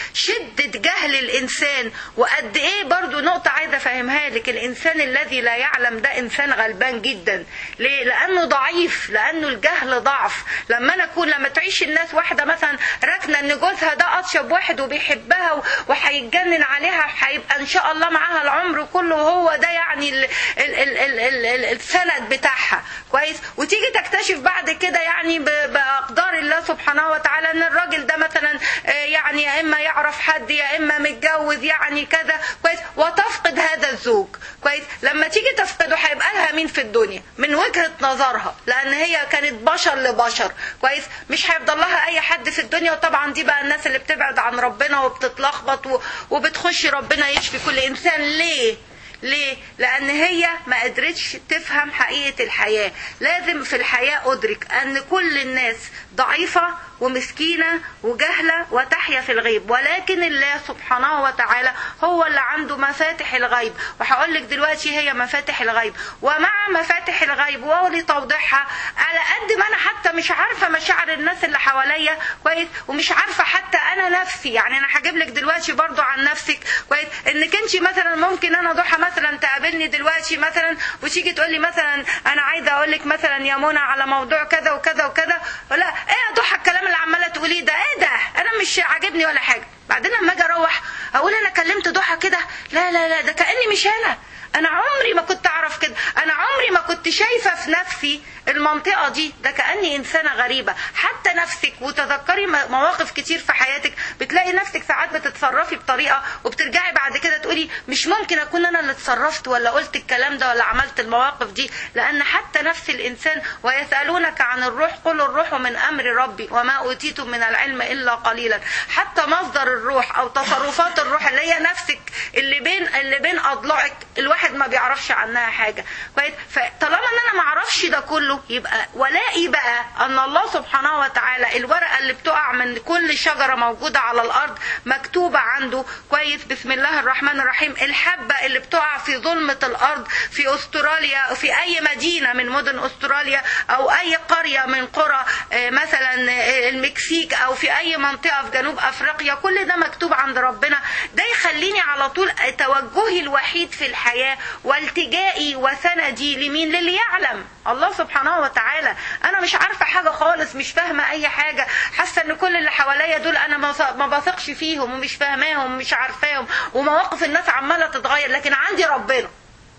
شده جهل الانسان وقد ايه برضه نقطه عايزه افهمها لك الانسان الذي لا يعلم ده انسان غلبان جدا ليه لانه ضعيف لانه الجهل ضعف لما انا اكون لما تعيش الناس واحده مثلا راكنه ان جوزها ده اطيب واحد وبيحبها وهيتجنن عليها هيبقى ان شاء الله معاها العمر كله وهو ده يعني ال ال ال ال ال ال السند بتاعها كويس وتيجي تكتشف بعد كده يعني باقدار الله سبحانه وتعالى ان الراجل ده مثلا يعني يا اما يعرف حد يا اما متجوز يعني كذا كويس وتفقد هذا الزوج كويس لما تيجي تفقده هيبقى لها مين في الدنيا من وجهه نظرها لان هي كانت بشر لبشر كويس مش هيفضل لها اي حد في الدنيا وطبعا دي بقى الناس اللي بتبعد عن ربنا وبتتلخبط وبتخش ربنا يشفي كل انسان ليه ليه؟ لأن هي ما قدرتش تفهم حقيقة الحياة لازم في الحياة أدرك أن كل الناس ضعيفة ومسكينة وجهلة وتحيا في الغيب ولكن الله سبحانه وتعالى هو اللي عنده مفاتح الغيب وهقول لك دلوقتي هي مفاتح الغيب ومع مفاتح الغيب وأولي توضيحها على قد ما أنا حتى مش عارفة مشاعر الناس اللي حواليا كويس ومش عارفة حتى أنا نفسي يعني أنا هجيب لك دلوقتي برضو عن نفسك كويس إنك أنت مثلا ممكن أنا ضحى مثلا تقابلني دلوقتي مثلا وتيجي تقول لي مثلا أنا عايزة أقول لك مثلا يا منى على موضوع كذا وكذا وكذا ولا إيه يا ضحى الكلام اللي عماله تقوليه ده ايه ده انا مش عاجبني ولا حاجه بعدين لما اجي اروح اقول انا كلمت ضحى كده لا لا لا ده كاني مش انا انا عمري ما كنت اعرف كده انا عمري ما كنت شايفه في نفسي المنطقه دي ده كاني انسانه غريبه حتى نفسك وتذكري مواقف كتير في حياتك بتلاقي نفسك ساعات بتتصرفي بطريقه وبترجعي بعد كده تقولي مش ممكن اكون انا اللي اتصرفت ولا قلت الكلام ده ولا عملت المواقف دي لان حتى نفس الانسان ويسالونك عن الروح قل الروح من امر ربي وما اوتيتم من العلم الا قليلا حتى مصدر الروح او تصرفات الروح اللي هي نفسك اللي بين اللي بين اضلاعك الواحد ما بيعرفش عنها حاجه فطالما ان انا ما اعرفش ده كله يبقى ولائي بقى ان الله سبحانه وتعالى الورقه اللي بتقع من كل شجره موجوده على الارض مكتوبه عنده كويس بسم الله الرحمن الرحيم الحبه اللي بتقع في ظلمه الارض في استراليا في اي مدينه من مدن استراليا او اي قريه من قرى مثلا المكسيك او في اي منطقه في جنوب افريقيا كل ده مكتوب عند ربنا ده يخليني على طول توجهي الوحيد في الحياه والتجائي وسندي لمين للي يعلم الله سبحانه وتعالى انا مش عارفه حاجه خالص مش فاهمه اي حاجه حاسه ان كل اللي حواليا دول انا ما بثقش فيهم ومش فاهماهم ومش عارفاهم ومواقف الناس عماله تتغير لكن عندي ربنا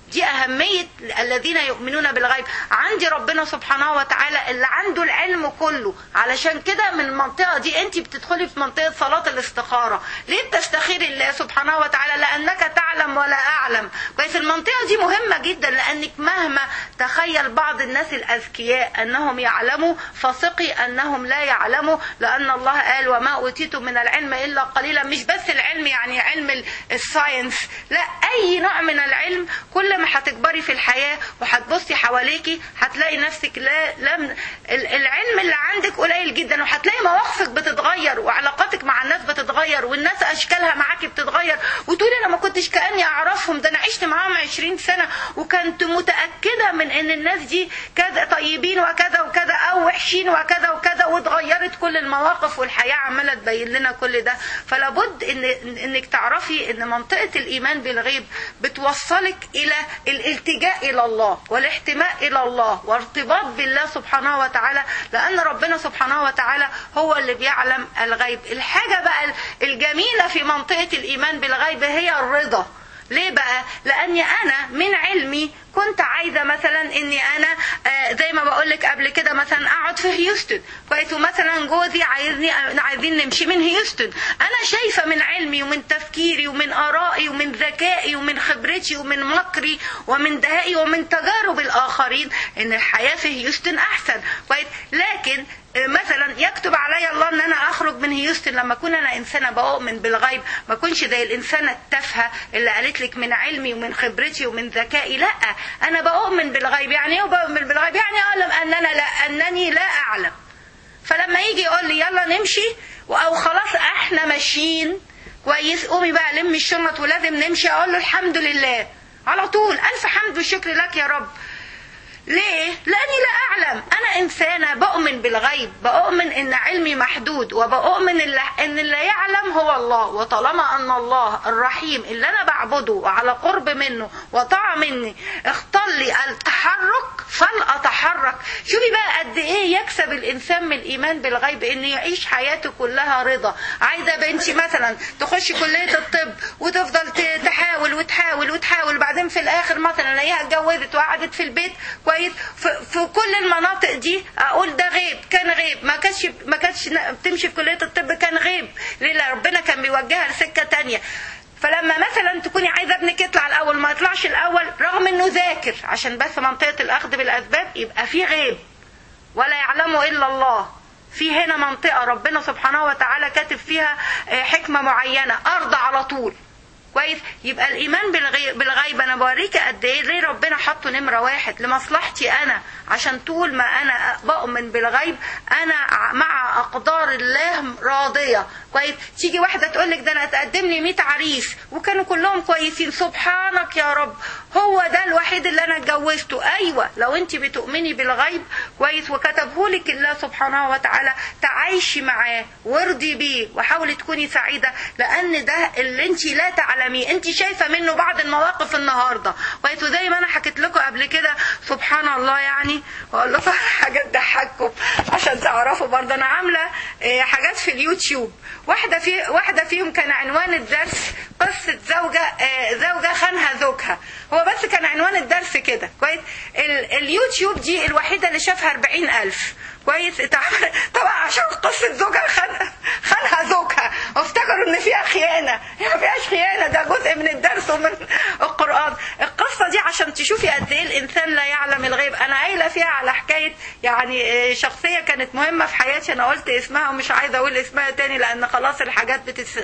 دي أهمية الذين يؤمنون بالغيب عندي ربنا سبحانه وتعالى اللي عنده العلم كله علشان كده من المنطقة دي انت بتدخلي في منطقة صلاة الاستخارة ليه بتستخير الله سبحانه وتعالى لأنك تعلم ولا أعلم كويس المنطقة دي مهمة جدا لأنك مهما تخيل بعض الناس الأذكياء أنهم يعلموا فثقي أنهم لا يعلموا لأن الله قال وما أوتيتم من العلم إلا قليلا مش بس العلم يعني علم الساينس لا أي نوع من العلم كل ما هتكبري في الحياة وهتبصي حواليكي هتلاقي نفسك لا لم العلم اللي عندك قليل جدا وهتلاقي مواقفك بتتغير وعلاقاتك مع الناس بتتغير والناس أشكالها معاكي بتتغير وتقولي أنا ما كنتش كأني أعرفهم ده أنا عشت معاهم 20 سنة وكنت متأكدة من إن الناس دي كذا طيبين وكذا وكذا أو وحشين وكذا وكذا واتغيرت كل المواقف والحياة عمالة تبين لنا كل ده فلا بد إن إنك تعرفي إن منطقة الإيمان بالغيب بتوصلك إلى الالتجاء إلى الله والاحتماء إلى الله وارتباط بالله سبحانه وتعالى لأن ربنا سبحانه وتعالى هو اللي بيعلم الغيب الحاجة بقى الجميلة في منطقة الإيمان بالغيب هي الرضا ليه بقى لاني انا من علمي كنت عايزه مثلا اني انا آه زي ما بقول لك قبل كده مثلا اقعد في هيوستن كويس ومثلا جوزي عايزني عايزين نمشي من هيوستن انا شايفه من علمي ومن تفكيري ومن ارائي ومن ذكائي ومن خبرتي ومن مكري ومن دهائي ومن تجارب الاخرين ان الحياه في هيوستن احسن كويس لكن مثلا يكتب علي الله ان انا اخرج من هيوستن لما اكون انا انسانه بؤمن بالغيب ما اكونش زي الانسانه التافهه اللي قالت لك من علمي ومن خبرتي ومن ذكائي لا انا بؤمن بالغيب يعني ايه بؤمن بالغيب يعني اعلم ان انا لا انني لا اعلم فلما يجي يقول لي يلا نمشي او خلاص احنا ماشيين كويس قومي بقى لمي الشنط ولازم نمشي اقول له الحمد لله على طول الف حمد وشكر لك يا رب ليه؟ لأني لا أعلم أنا إنسانة بؤمن بالغيب بؤمن إن علمي محدود وبؤمن إن اللي يعلم هو الله وطالما أن الله الرحيم اللي أنا بعبده وعلى قرب منه وطاعة مني اختار لي التحرك فلأتحرك شوفي بقى قد إيه يكسب الإنسان من الإيمان بالغيب إن يعيش حياته كلها رضا عايزة بنتي مثلا تخش كلية الطب وتفضل تحاول وتحاول وتحاول بعدين في الآخر مثلا الاقيها اتجوزت وقعدت في البيت كويس في كل المناطق دي اقول ده غيب كان غيب ما كانش ما كانتش بتمشي في كليه الطب كان غيب ليه ربنا كان بيوجهها لسكه تانية فلما مثلا تكوني عايزه ابنك يطلع الاول ما يطلعش الاول رغم انه ذاكر عشان بس منطقه الاخذ بالاسباب يبقى في غيب ولا يعلمه الا الله في هنا منطقه ربنا سبحانه وتعالى كاتب فيها حكمه معينه ارضى على طول كويس يبقى الايمان بالغيب, بالغيب انا بوريك قد ايه ليه ربنا حطه نمره واحد لمصلحتي انا عشان طول ما انا بؤمن بالغيب انا مع اقدار الله راضيه كويس تيجي واحده تقول لك ده انا اتقدم لي 100 عريس وكانوا كلهم كويسين سبحانك يا رب هو ده الوحيد اللي انا اتجوزته ايوه لو انت بتؤمني بالغيب كويس وكتبه لك الله سبحانه وتعالى تعايشي معاه وارضي بيه وحاولي تكوني سعيده لان ده اللي انت لا تعلميه انت شايفه منه بعض المواقف النهارده كويس وزي ما انا حكيت لكم قبل كده سبحان الله يعني واقول لكم حاجات تضحككم عشان تعرفوا برضه انا عامله حاجات في اليوتيوب واحده في واحده فيهم كان عنوان الدرس قصه زوجه زوجه خانها زوجها هو بس كان عنوان الدرس كده كويس اليوتيوب دي الوحيده اللي شافها 40000 كويس طبعا عشان قصه زوجها خان خانها زوجها وافتكروا ان فيها خيانه هي ما فيهاش خيانه ده جزء من الدرس ومن القران القصه دي عشان تشوفي قد ايه الانسان لا يعلم الغيب انا قايله فيها على حكايه يعني شخصيه كانت مهمه في حياتي انا قلت اسمها ومش عايزه اقول اسمها تاني لان خلاص الحاجات بتتس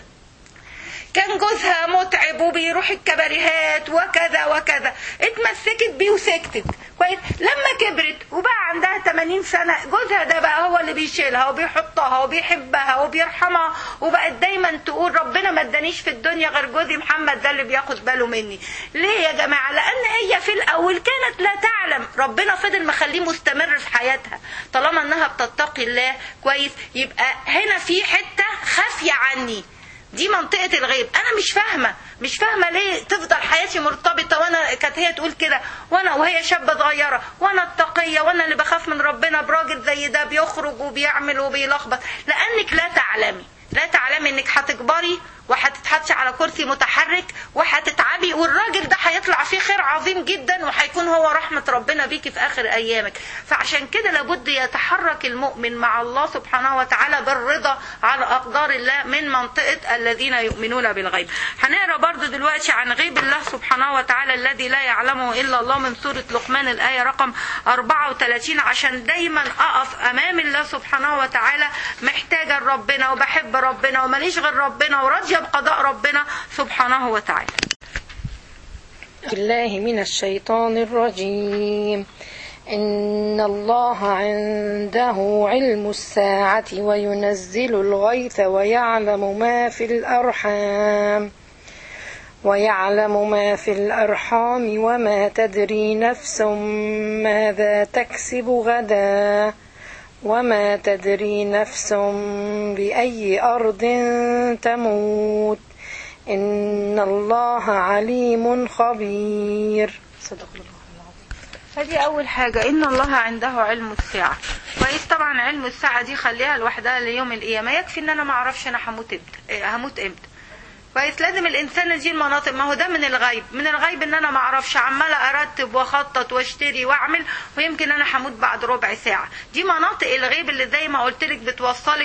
كان جوزها متعب وبيروح الكباريهات وكذا وكذا اتمسكت بيه وسكتت كويس لما كبرت وبقى عندها 80 سنة جوزها ده بقى هو اللي بيشيلها وبيحطها وبيحبها وبيرحمها وبقت دايما تقول ربنا ما ادانيش في الدنيا غير جوزي محمد ده اللي بياخد باله مني ليه يا جماعة لان هي في الاول كانت لا تعلم ربنا فضل مخليه مستمر في حياتها طالما انها بتتقي الله كويس يبقى هنا في حتة خافية عني دي منطقة الغيب أنا مش فاهمة مش فاهمة ليه تفضل حياتي مرتبطة وأنا كانت هي تقول كده وأنا وهي شابة صغيرة وأنا التقية وأنا اللي بخاف من ربنا براجل زي ده بيخرج وبيعمل وبيلخبط لأنك لا تعلمي لا تعلمي انك هتكبري وهتتحطي على كرسي متحرك وهتتعبي والراجل ده هيطلع فيه خير عظيم جدا وهيكون هو رحمة ربنا بيكي في آخر أيامك فعشان كده لابد يتحرك المؤمن مع الله سبحانه وتعالى بالرضا على أقدار الله من منطقة الذين يؤمنون بالغيب هنقرا برضو دلوقتي عن غيب الله سبحانه وتعالى الذي لا يعلمه إلا الله من سورة لقمان الآية رقم 34 عشان دايما أقف أمام الله سبحانه وتعالى محتاجة لربنا وبحب ربنا وماليش غير ربنا وراضية بقضاء ربنا سبحانه وتعالى بالله من الشيطان الرجيم إن الله عنده علم الساعة وينزل الغيث ويعلم ما في الأرحام ويعلم ما في الأرحام وما تدري نفس ماذا تكسب غدا وما تدري نفس بأي أرض تموت إن الله عليم خبير صدق الله فدي أول حاجة إن الله عنده علم الساعة كويس طبعا علم الساعة دي خليها لوحدها ليوم القيامة يكفي إن أنا ما أعرفش أنا هموت إمتى إيه، هموت إمتى كويس لازم الانسان دي المناطق ما هو ده من الغيب من الغيب ان انا ما اعرفش عماله ارتب واخطط واشتري واعمل ويمكن انا هموت بعد ربع ساعه دي مناطق الغيب اللي زي ما قلت لك بتوصلك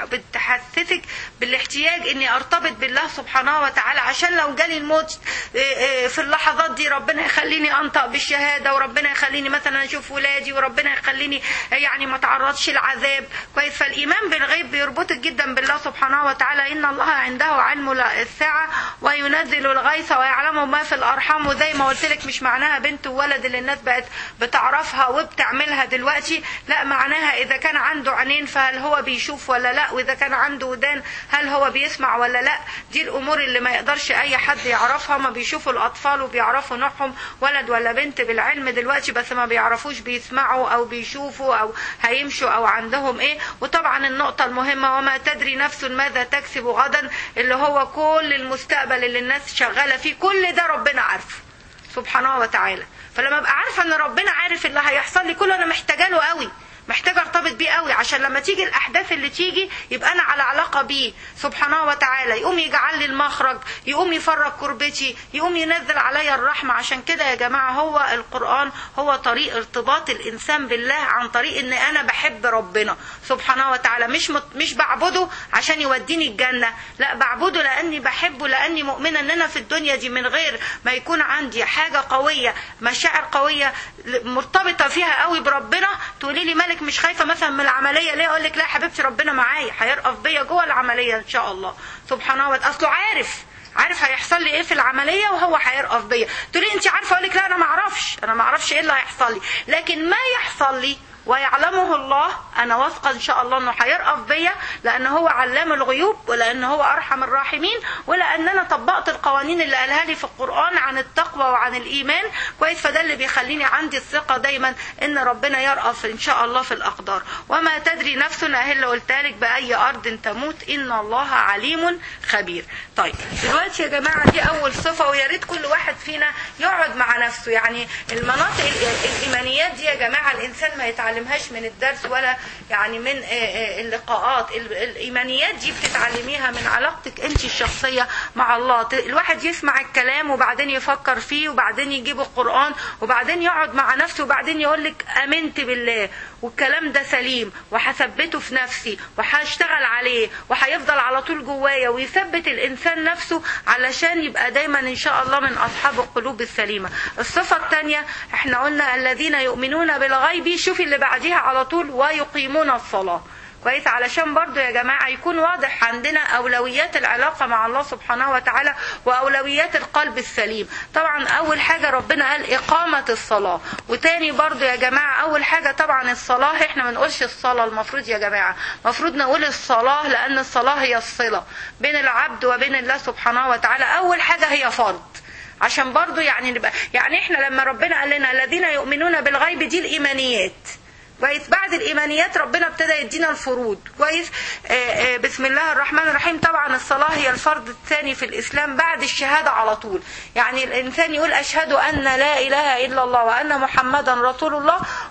وبتحسسك بالاحتياج اني ارتبط بالله سبحانه وتعالى عشان لو جالي الموت إيه إيه في اللحظات دي ربنا يخليني انطق بالشهاده وربنا يخليني مثلا اشوف ولادي وربنا يخليني يعني ما تعرضش العذاب كويس فالايمان بالغيب بيربطك جدا بالله سبحانه وتعالى ان الله عنده علم الساعة وينزل الغيث ويعلم ما في الأرحام وزي ما قلت لك مش معناها بنت وولد اللي الناس بقت بتعرفها وبتعملها دلوقتي لا معناها إذا كان عنده عينين فهل هو بيشوف ولا لا وإذا كان عنده ودان هل هو بيسمع ولا لا دي الأمور اللي ما يقدرش أي حد يعرفها ما بيشوفوا الأطفال وبيعرفوا نوعهم ولد ولا بنت بالعلم دلوقتي بس ما بيعرفوش بيسمعوا أو بيشوفوا أو هيمشوا أو عندهم إيه وطبعا النقطة المهمة وما تدري نفس ماذا تكسب غدا اللي هو كل المستقبل اللي الناس شغالة فيه كل ده ربنا عارفه سبحانه وتعالى فلما ابقى عارفه ان ربنا عارف اللي هيحصل لي كله انا محتاجه له قوي محتاجه ارتبط بيه قوي عشان لما تيجي الاحداث اللي تيجي يبقى انا على علاقه بيه سبحانه وتعالى يقوم يجعل لي المخرج يقوم يفرج كربتي يقوم ينزل عليا الرحمه عشان كده يا جماعه هو القران هو طريق ارتباط الانسان بالله عن طريق ان انا بحب ربنا سبحانه وتعالى مش مت مش بعبده عشان يوديني الجنه لا بعبده لاني بحبه لاني مؤمنه ان انا في الدنيا دي من غير ما يكون عندي حاجه قويه مشاعر قويه مرتبطه فيها قوي بربنا تقولي لي مالك مش خايفه مثلا من العمليه ليه اقول لك لا حبيبتي ربنا معايا هيرقف بيا جوه العمليه ان شاء الله سبحانه وتعالى اصله عارف عارف هيحصل لي ايه في العمليه وهو هيرقف بيا تقولي انت عارفه اقول لك لا انا ما اعرفش انا ما اعرفش ايه اللي هيحصل لي لكن ما يحصل لي ويعلمه الله انا واثقه ان شاء الله انه هيرقف بيا لان هو علام الغيوب ولان هو ارحم الراحمين ولان انا طبقت القوانين اللي قالها لي في القران عن التقوى وعن الايمان كويس فده اللي بيخليني عندي الثقه دايما ان ربنا يرقف ان شاء الله في الاقدار وما تدري نفس اهي اللي قلتها لك باي ارض تموت ان الله عليم خبير طيب دلوقتي يا جماعه دي اول صفه ويا ريت كل واحد فينا يقعد مع نفسه يعني المناطق الايمانيات دي يا جماعه الانسان ما يتعلم بتتعلمهاش من الدرس ولا يعني من اللقاءات الايمانيات دي بتتعلميها من علاقتك انت الشخصيه مع الله الواحد يسمع الكلام وبعدين يفكر فيه وبعدين يجيب القران وبعدين يقعد مع نفسه وبعدين يقول لك امنت بالله والكلام ده سليم وهثبته في نفسي وهشتغل عليه وهيفضل على طول جوايا ويثبت الانسان نفسه علشان يبقى دايما ان شاء الله من اصحاب القلوب السليمه الصفه الثانيه احنا قلنا الذين يؤمنون بالغيب شوفي اللي بعديها على طول ويقيمون الصلاة كويس علشان برضو يا جماعة يكون واضح عندنا أولويات العلاقة مع الله سبحانه وتعالى وأولويات القلب السليم طبعا أول حاجة ربنا قال إقامة الصلاة وتاني برضو يا جماعة أول حاجة طبعا الصلاة احنا ما نقولش الصلاة المفروض يا جماعة المفروض نقول الصلاة لأن الصلاة هي الصلة بين العبد وبين الله سبحانه وتعالى أول حاجة هي فرض عشان برضو يعني نبقى يعني احنا لما ربنا قال لنا الذين يؤمنون بالغيب دي الإيمانيات كويس بعد الايمانيات ربنا ابتدى يدينا الفروض كويس آآ آآ بسم الله الرحمن الرحيم طبعا الصلاه هي الفرض الثاني في الاسلام بعد الشهاده على طول يعني الانسان يقول اشهد ان لا اله الا الله وان محمدا رسول الله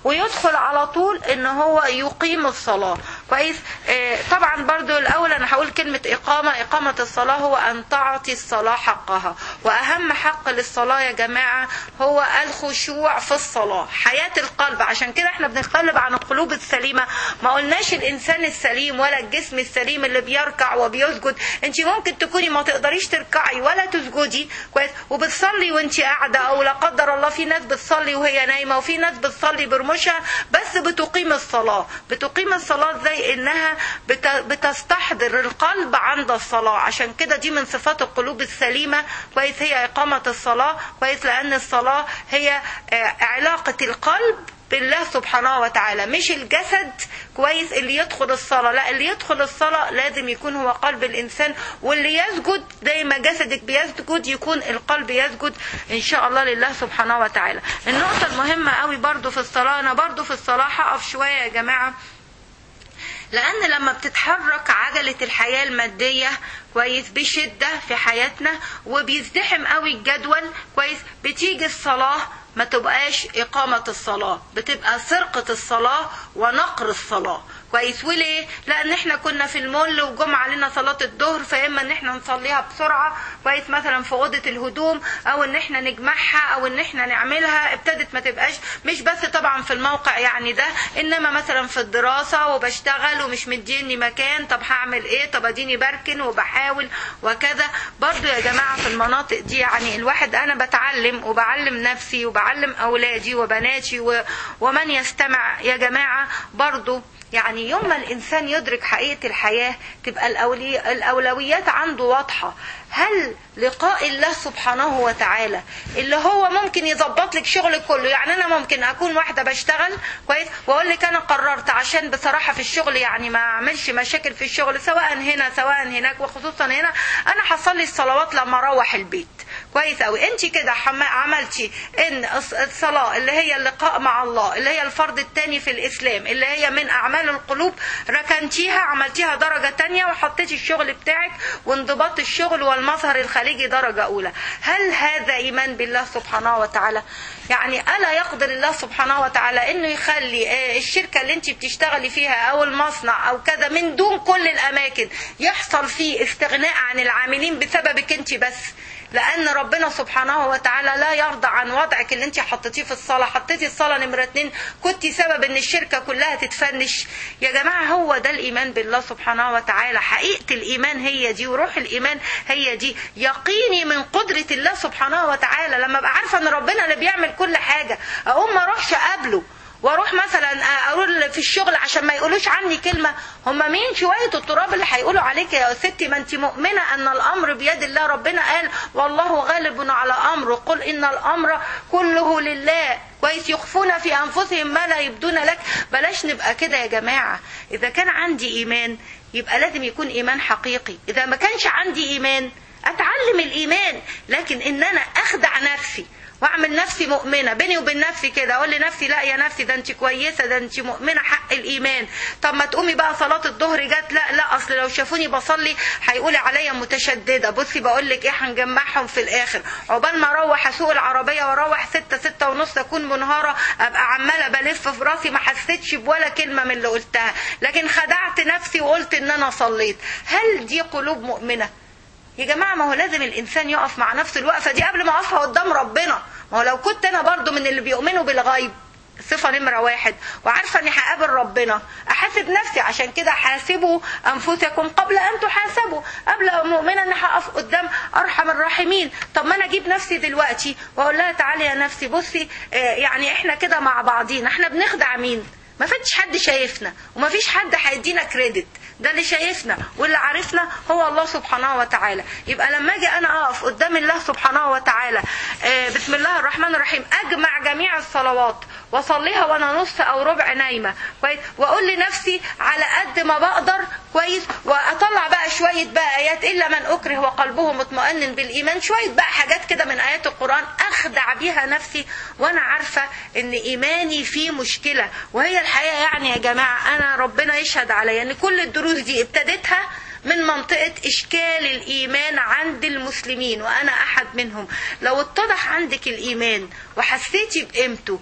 ويدخل على طول ان هو يقيم الصلاة كويس آه طبعا برضو الاول انا هقول كلمة اقامة اقامة الصلاة هو ان تعطي الصلاة حقها واهم حق للصلاة يا جماعة هو الخشوع في الصلاة حياة القلب عشان كده احنا بنتكلم عن القلوب السليمة ما قلناش الانسان السليم ولا الجسم السليم اللي بيركع وبيسجد انت ممكن تكوني ما تقدريش تركعي ولا تسجدي كويس وبتصلي وانت قاعدة او لا قدر الله في ناس بتصلي وهي نايمة وفي ناس بتصلي برمشها بس بتقيم الصلاة بتقيم الصلاة زي انها بت... بتستحضر القلب عند الصلاة عشان كده دي من صفات القلوب السليمة كويس هي اقامة الصلاة كويس لان الصلاة هي علاقة القلب بالله سبحانه وتعالى مش الجسد كويس اللي يدخل الصلاة لا اللي يدخل الصلاة لازم يكون هو قلب الإنسان واللي يسجد زي ما جسدك بيسجد يكون القلب يسجد إن شاء الله لله سبحانه وتعالى النقطة المهمة قوي برضو في الصلاة أنا برضو في الصلاة هقف شوية يا جماعة لأن لما بتتحرك عجلة الحياة المادية كويس بشدة في حياتنا وبيزدحم قوي الجدول كويس بتيجي الصلاة ما تبقاش إقامة الصلاة بتبقى سرقة الصلاة ونقر الصلاة كويس وليه؟ لأن احنا كنا في المول وجم علينا صلاة الظهر فإما إن احنا نصليها بسرعة كويس مثلا في أوضة الهدوم أو إن احنا نجمعها أو إن احنا نعملها ابتدت ما تبقاش مش بس طبعا في الموقع يعني ده إنما مثلا في الدراسة وبشتغل ومش مديني مكان طب هعمل إيه؟ طب أديني بركن وبحاول وكذا برضو يا جماعة في المناطق دي يعني الواحد أنا بتعلم وبعلم نفسي وبعلم أولادي وبناتي و... ومن يستمع يا جماعة برضو يعني يوم ما الإنسان يدرك حقيقة الحياة تبقى الأولي... الأولويات عنده واضحة هل لقاء الله سبحانه وتعالى اللي هو ممكن يظبط لك شغلك كله يعني انا ممكن اكون واحده بشتغل كويس واقول لك انا قررت عشان بصراحه في الشغل يعني ما اعملش مشاكل في الشغل سواء هنا سواء هناك وخصوصا هنا انا هصلي الصلوات لما اروح البيت كويس قوي انت كده عملتي ان الصلاه اللي هي اللقاء مع الله اللي هي الفرض الثاني في الاسلام اللي هي من اعمال القلوب ركنتيها عملتيها درجه ثانيه وحطيتي الشغل بتاعك وانضباط الشغل والمظهر الخارجي درجه اولى هل هذا ايمان بالله سبحانه وتعالى يعني الا يقدر الله سبحانه وتعالى انه يخلي الشركه اللي انت بتشتغلي فيها او المصنع او كذا من دون كل الاماكن يحصل فيه استغناء عن العاملين بسببك انت بس لان ربنا سبحانه وتعالى لا يرضى عن وضعك اللي انت حطيتيه في الصلاه حطيتي الصلاه نمره اتنين كنت سبب ان الشركه كلها تتفنش يا جماعه هو ده الايمان بالله سبحانه وتعالى حقيقه الايمان هي دي وروح الايمان هي دي يقيني من قدره الله سبحانه وتعالى لما ابقى عارفه ان ربنا اللي بيعمل كل حاجه اقوم ما اروحش اقابله واروح مثلا اقول في الشغل عشان ما يقولوش عني كلمه هم مين شويه التراب اللي هيقولوا عليك يا ستي ما انت مؤمنه ان الامر بيد الله ربنا قال والله غالب على امره قل ان الامر كله لله كويس يخفون في انفسهم ما لا يبدون لك بلاش نبقى كده يا جماعه اذا كان عندي ايمان يبقى لازم يكون ايمان حقيقي اذا ما كانش عندي ايمان اتعلم الايمان لكن ان انا اخدع نفسي واعمل نفسي مؤمنه بيني وبين نفسي كده اقول لنفسي لا يا نفسي ده انت كويسه ده انت مؤمنه حق الايمان طب ما تقومي بقى صلاه الظهر جت لا لا اصل لو شافوني بصلي هيقولوا عليا متشدده بصي بقول لك ايه هنجمعهم في الاخر عقبال ما اروح اسوق العربيه واروح ستة ستة ونص اكون منهاره ابقى عماله بلف في راسي ما حسيتش بولا كلمه من اللي قلتها لكن خدعت نفسي وقلت ان انا صليت هل دي قلوب مؤمنه يا جماعة ما هو لازم الإنسان يقف مع نفسه الوقفة دي قبل ما أقفها قدام ربنا ما هو لو كنت أنا برضو من اللي بيؤمنوا بالغيب صفة نمرة واحد وعارفة اني هقابل ربنا احاسب نفسي عشان كده حاسبوا انفسكم قبل ان تحاسبوا قبل مؤمنة اني هقف قدام ارحم الراحمين طب ما انا اجيب نفسي دلوقتي واقول لها تعالي يا نفسي بصي اه يعني احنا كده مع بعضينا احنا بنخدع مين ما فيش حد شايفنا وما فيش حد هيدينا كريدت ده اللي شايفنا واللي عارفنا هو الله سبحانه وتعالى يبقى لما اجي انا اقف قدام الله سبحانه وتعالى آه بسم الله الرحمن الرحيم اجمع جميع الصلوات واصليها وانا نص او ربع نايمه كويس واقول لنفسي على قد ما بقدر كويس واطلع بقى شويه بقى ايات الا من اكره وقلبه مطمئن بالايمان شويه بقى حاجات كده من ايات القران اخدع بيها نفسي وانا عارفه ان ايماني فيه مشكله وهي الحقيقه يعني يا جماعه انا ربنا يشهد عليا ان كل الدروس دي ابتديتها من منطقة إشكال الإيمان عند المسلمين وأنا أحد منهم لو اتضح عندك الإيمان وحسيتي بقيمته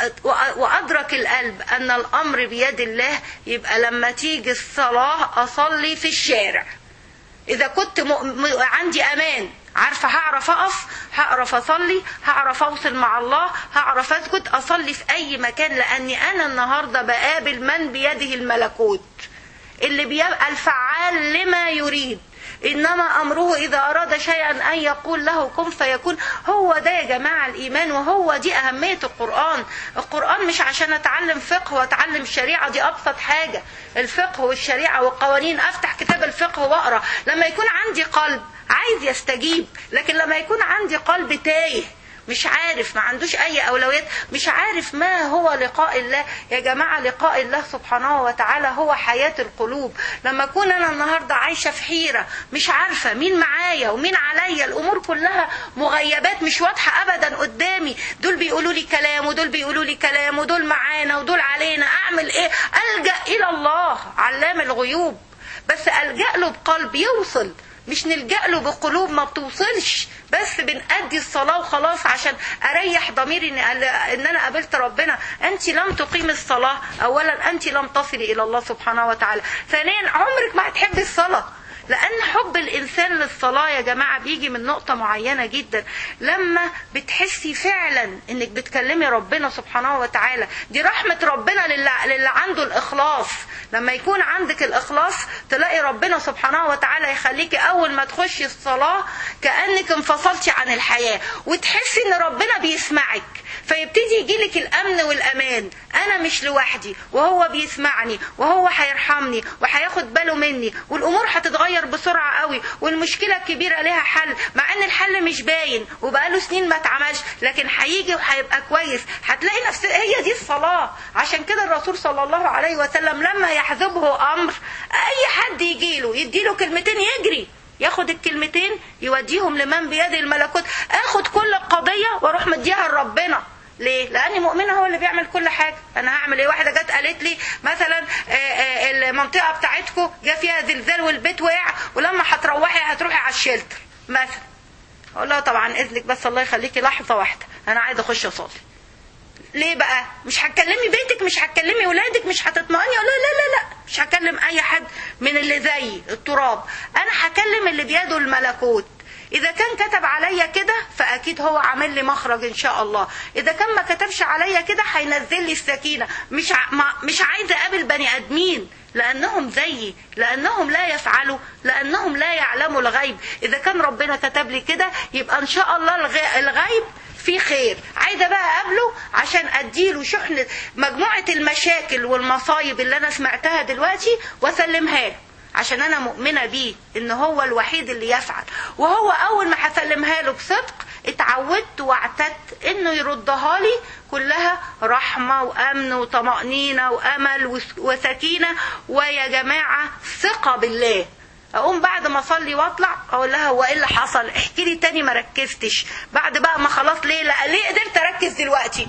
وأدرك القلب أن الأمر بيد الله يبقى لما تيجي الصلاة أصلي في الشارع إذا كنت م... عندي أمان عارفة هعرف أقف هعرف أصلي هعرف أوصل مع الله هعرف أسجد أصلي في أي مكان لأني أنا النهاردة بقابل من بيده الملكوت اللي بيبقى الفعال لما يريد إنما أمره إذا أراد شيئا أن يقول له كن فيكون هو ده يا جماعة الإيمان وهو دي أهمية القرآن القرآن مش عشان أتعلم فقه وأتعلم الشريعة دي أبسط حاجة الفقه والشريعة والقوانين أفتح كتاب الفقه وأقرأ لما يكون عندي قلب عايز يستجيب لكن لما يكون عندي قلب تايه مش عارف ما عندوش اي اولويات مش عارف ما هو لقاء الله يا جماعه لقاء الله سبحانه وتعالى هو حياه القلوب لما اكون انا النهارده عايشه في حيره مش عارفه مين معايا ومين عليا الامور كلها مغيبات مش واضحه ابدا قدامي دول بيقولوا لي كلام ودول بيقولوا لي كلام ودول معانا ودول علينا اعمل ايه الجا الى الله علام الغيوب بس الجا له بقلب يوصل مش نلجأ له بقلوب ما بتوصلش بس بنأدي الصلاة وخلاص عشان أريح ضميري إن, إن أنا قابلت ربنا أنت لم تقيم الصلاة أولا أنت لم تصلي إلى الله سبحانه وتعالى ثانيا عمرك ما هتحبي الصلاة لأن حب الإنسان للصلاة يا جماعة بيجي من نقطة معينة جدا لما بتحسي فعلا إنك بتكلمي ربنا سبحانه وتعالى دي رحمة ربنا للي, للي عنده الإخلاص لما يكون عندك الإخلاص تلاقي ربنا سبحانه وتعالى يخليكي أول ما تخشي الصلاة كأنك انفصلتي عن الحياة وتحسي إن ربنا بيسمعك فيبتدي يجيلك الأمن والأمان أنا مش لوحدي وهو بيسمعني وهو هيرحمني وهياخد باله مني والأمور هتتغير بسرعة قوي والمشكلة الكبيرة لها حل مع إن الحل مش باين وبقاله سنين ما اتعملش لكن هيجي وهيبقى كويس هتلاقي نفس هي دي الصلاة عشان كده الرسول صلى الله عليه وسلم لما يحذبه أمر أي حد يجيله يديله كلمتين يجري ياخد الكلمتين يوديهم لمن بيد الملكوت اخد كل القضيه واروح مديها لربنا ليه؟ لاني مؤمنه هو اللي بيعمل كل حاجه، انا هعمل ايه؟ واحده جت قالت لي مثلا المنطقه بتاعتكم جه فيها زلزال والبيت وقع ولما هتروحي هتروحي على الشيلتر مثلا. اقول لها طبعا اذنك بس الله يخليكي لحظه واحده، انا عايزه اخش اصلي. ليه بقى؟ مش هتكلمي بيتك مش هتكلمي ولادك مش هتطمئني لا لا لا لا مش هكلم اي حد من اللي زيي التراب انا هكلم اللي بيده الملكوت اذا كان كتب عليا كده فاكيد هو عامل لي مخرج ان شاء الله اذا كان ما كتبش عليا كده هينزل لي السكينه مش ع... ما... مش عايزه اقابل بني ادمين لانهم زيي لانهم لا يفعلوا لانهم لا يعلموا الغيب اذا كان ربنا كتب لي كده يبقى ان شاء الله الغ... الغيب في خير عايزه بقى اقابله عشان اديله شحنه مجموعه المشاكل والمصايب اللي انا سمعتها دلوقتي واسلمها له عشان انا مؤمنه بيه ان هو الوحيد اللي يفعل وهو اول ما هسلمها له بصدق اتعودت واعتدت انه يردها لي كلها رحمه وامن وطمانينه وامل وسكينه ويا جماعه ثقه بالله اقوم بعد ما اصلي واطلع اقول لها هو ايه اللي حصل احكي لي تاني ما ركزتش بعد بقى ما خلاص ليه لا ليه قدرت اركز دلوقتي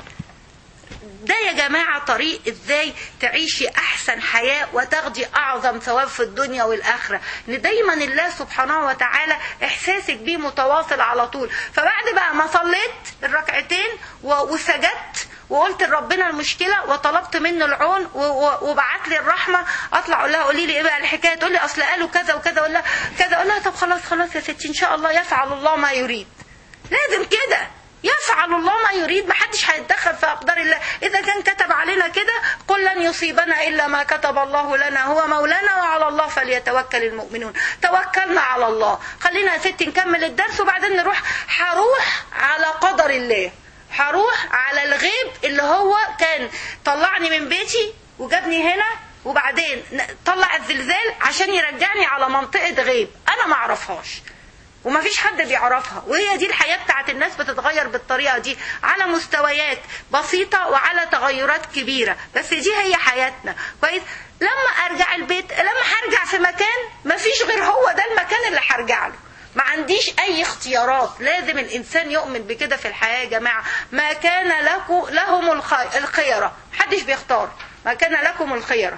ده يا جماعة طريق ازاي تعيشي احسن حياة وتاخدي اعظم ثواب في الدنيا والاخرة ان دايما الله سبحانه وتعالى احساسك بيه متواصل على طول فبعد بقى ما صليت الركعتين وسجدت وقلت لربنا المشكله وطلبت منه العون وبعت لي الرحمه اطلع اقول لها قولي لي ايه بقى الحكايه تقول لي اصل قالوا كذا وكذا اقول لها كذا اقول لها طب خلاص خلاص يا ستي ان شاء الله يفعل الله ما يريد لازم كده يفعل الله ما يريد ما حدش هيتدخل في اقدار الله اذا كان كتب علينا كده قل لن يصيبنا الا ما كتب الله لنا هو مولانا وعلى الله فليتوكل المؤمنون توكلنا على الله خلينا يا ستي نكمل الدرس وبعدين نروح هروح على قدر الله هروح على الغيب اللي هو كان طلعني من بيتي وجابني هنا وبعدين طلع الزلزال عشان يرجعني على منطقة غيب أنا ما أعرفهاش وما فيش حد بيعرفها وهي دي الحياة بتاعت الناس بتتغير بالطريقة دي على مستويات بسيطة وعلى تغيرات كبيرة بس دي هي حياتنا كويس لما ارجع البيت لما هرجع في مكان ما فيش غير هو ده المكان اللي هرجع له ما عنديش اي اختيارات لازم الانسان يؤمن بكده في الحياه يا جماعه ما كان لكم لهم الخيره محدش بيختار ما كان لكم الخيره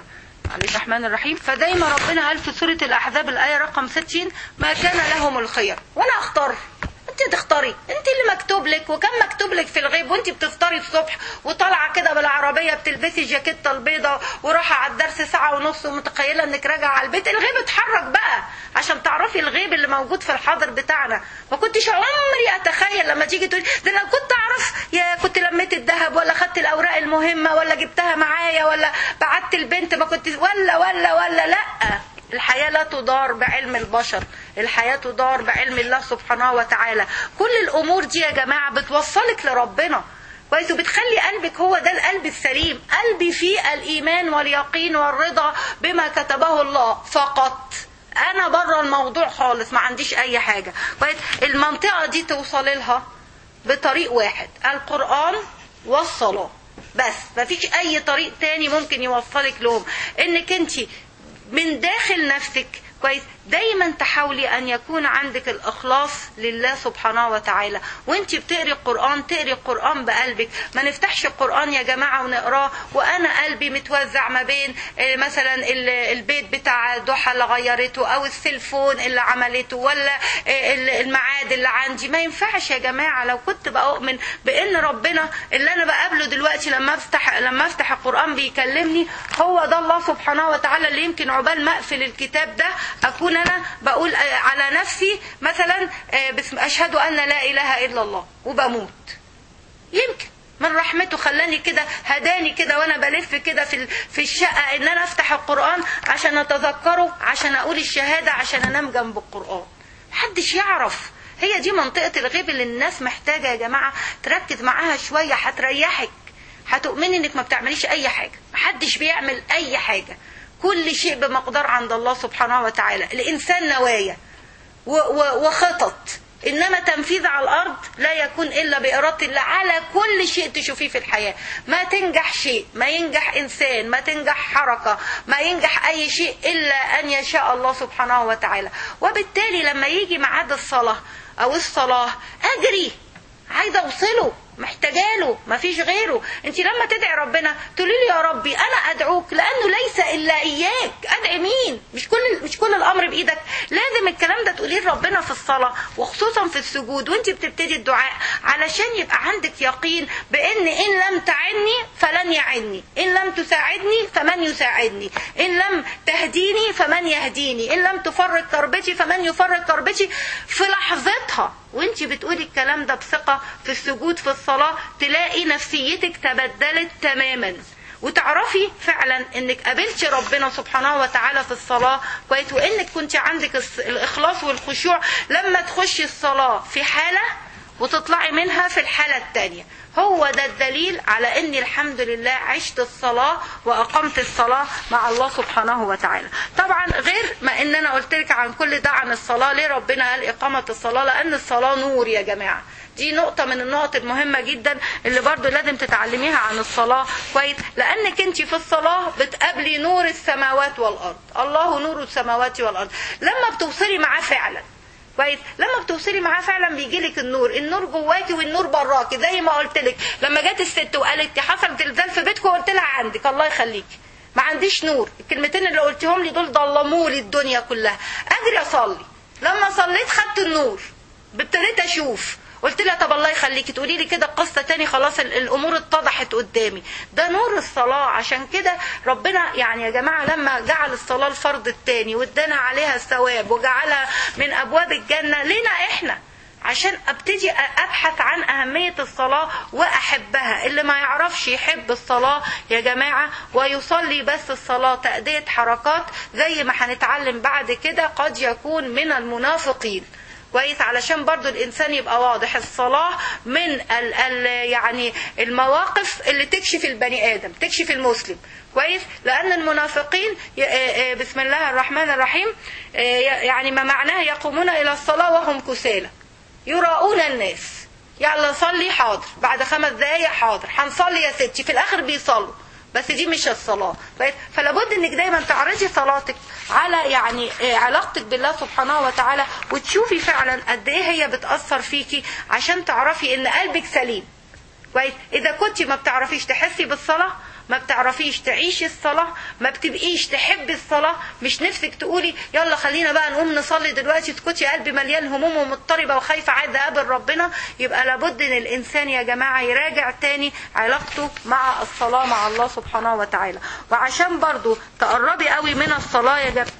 الرحمن الرحيم فدايما ربنا قال في سورة الأحزاب الآية رقم 60 ما كان لهم الخير وأنا أختار انت تختاري انت اللي مكتوب لك وكان مكتوب لك في الغيب وانت بتفطري الصبح وطالعه كده بالعربيه بتلبسي جاكيته البيضه ورايحه على الدرس ساعه ونص ومتخيله انك راجعه على البيت الغيب اتحرك بقى عشان تعرفي الغيب اللي موجود في الحاضر بتاعنا ما كنتش عمري اتخيل لما تيجي تقولي ده انا كنت اعرف يا كنت لميت الذهب ولا خدت الاوراق المهمه ولا جبتها معايا ولا بعت البنت ما كنت ولا ولا ولا لا الحياة لا تدار بعلم البشر الحياة تدار بعلم الله سبحانه وتعالى كل الأمور دي يا جماعة بتوصلك لربنا كويس وبتخلي قلبك هو ده القلب السليم قلبي فيه الإيمان واليقين والرضا بما كتبه الله فقط أنا بره الموضوع خالص ما عنديش أي حاجة كويس المنطقة دي توصل لها بطريق واحد القرآن والصلاة بس مفيش أي طريق تاني ممكن يوصلك لهم إنك أنت من داخل نفسك كويس دايما تحاولي ان يكون عندك الاخلاص لله سبحانه وتعالى وانت بتقري القران تقري القران بقلبك ما نفتحش القران يا جماعه ونقراه وانا قلبي متوزع ما بين مثلا البيت بتاع ضحى اللي غيرته او السيلفون اللي عملته ولا الميعاد اللي عندي ما ينفعش يا جماعه لو كنت بؤمن بان ربنا اللي انا بقابله دلوقتي لما افتح لما افتح القران بيكلمني هو ده الله سبحانه وتعالى اللي يمكن عقبال ما اقفل الكتاب ده اكون انا بقول على نفسي مثلا اشهد ان لا اله الا الله وبموت يمكن من رحمته خلاني كده هداني كده وانا بلف كده في في الشقه ان انا افتح القران عشان اتذكره عشان اقول الشهاده عشان انام جنب القران محدش يعرف هي دي منطقه الغيب اللي الناس محتاجه يا جماعه تركز معاها شويه هتريحك هتؤمني انك ما بتعمليش اي حاجه محدش بيعمل اي حاجه كل شيء بمقدار عند الله سبحانه وتعالى الإنسان نوايا وخطط إنما تنفيذ على الأرض لا يكون إلا بإرادة الله على كل شيء تشوفيه في الحياة ما تنجح شيء ما ينجح إنسان ما تنجح حركة ما ينجح أي شيء إلا أن يشاء الله سبحانه وتعالى وبالتالي لما يجي ميعاد الصلاة أو الصلاة أجري عايزة أوصله محتاجاله مفيش غيره انت لما تدعي ربنا تقولي لي يا ربي انا ادعوك لانه ليس الا اياك ادعي مين مش كل مش كل الامر بايدك لازم الكلام ده تقوليه لربنا في الصلاه وخصوصا في السجود وانت بتبتدي الدعاء علشان يبقى عندك يقين بان ان لم تعني فلن يعني ان لم تساعدني فمن يساعدني ان لم تهديني فمن يهديني ان لم تفرج كربتي فمن يفرج كربتي في لحظتها وانت بتقولي الكلام ده بثقه في السجود في الصلاه تلاقي نفسيتك تبدلت تماما وتعرفي فعلا انك قابلتي ربنا سبحانه وتعالى في الصلاه كويس وانك كنت عندك الاخلاص والخشوع لما تخشي الصلاه في حاله وتطلعي منها في الحاله الثانيه هو ده الدليل على اني الحمد لله عشت الصلاة واقمت الصلاة مع الله سبحانه وتعالى طبعا غير ما ان انا قلت لك عن كل ده عن الصلاة ليه ربنا قال اقامة الصلاة لان الصلاة نور يا جماعة دي نقطة من النقط المهمة جدا اللي برضو لازم تتعلميها عن الصلاة كويس لأنك انت في الصلاة بتقابلي نور السماوات والأرض الله نور السماوات والأرض لما بتوصلي معاه فعلا كويس لما بتوصلي معاه فعلا بيجي لك النور النور جواكي والنور براكي زي ما قلت لك لما جت الست وقالت لي حصل زلزال في بيتكم قلت لها عندك الله يخليكي ما عنديش نور الكلمتين اللي قلتهم لي دول ضلموا لي الدنيا كلها اجري اصلي لما صليت خدت النور ابتديت اشوف قلت لها طب الله يخليكي تقولي لي كده قصه تاني خلاص الامور اتضحت قدامي ده نور الصلاه عشان كده ربنا يعني يا جماعه لما جعل الصلاه الفرض التاني وادانا عليها الثواب وجعلها من ابواب الجنه لنا احنا عشان ابتدي ابحث عن اهميه الصلاه واحبها اللي ما يعرفش يحب الصلاه يا جماعه ويصلي بس الصلاه تاديه حركات زي ما هنتعلم بعد كده قد يكون من المنافقين كويس علشان برضو الانسان يبقى واضح الصلاه من ال ال يعني المواقف اللي تكشف البني ادم تكشف المسلم كويس لان المنافقين بسم الله الرحمن الرحيم يعني ما معناه يقومون الى الصلاه وهم كسالى يراؤون الناس يلا صلي حاضر بعد خمس دقايق حاضر هنصلي يا ستي في الاخر بيصلوا بس دي مش الصلاة فلا بد انك دايما تعرضي صلاتك على يعني علاقتك بالله سبحانه وتعالى وتشوفي فعلا قد ايه هي بتأثر فيكي عشان تعرفي ان قلبك سليم كويس اذا كنت ما بتعرفيش تحسي بالصلاة ما بتعرفيش تعيشي الصلاة ما بتبقيش تحبي الصلاة مش نفسك تقولي يلا خلينا بقى نقوم نصلي دلوقتي تسكتي قلبي مليان هموم ومضطربة وخايفة عايزة اقابل ربنا يبقى لابد ان الانسان يا جماعة يراجع تاني علاقته مع الصلاة مع الله سبحانه وتعالى وعشان برضو تقربي قوي من الصلاة يا جماعة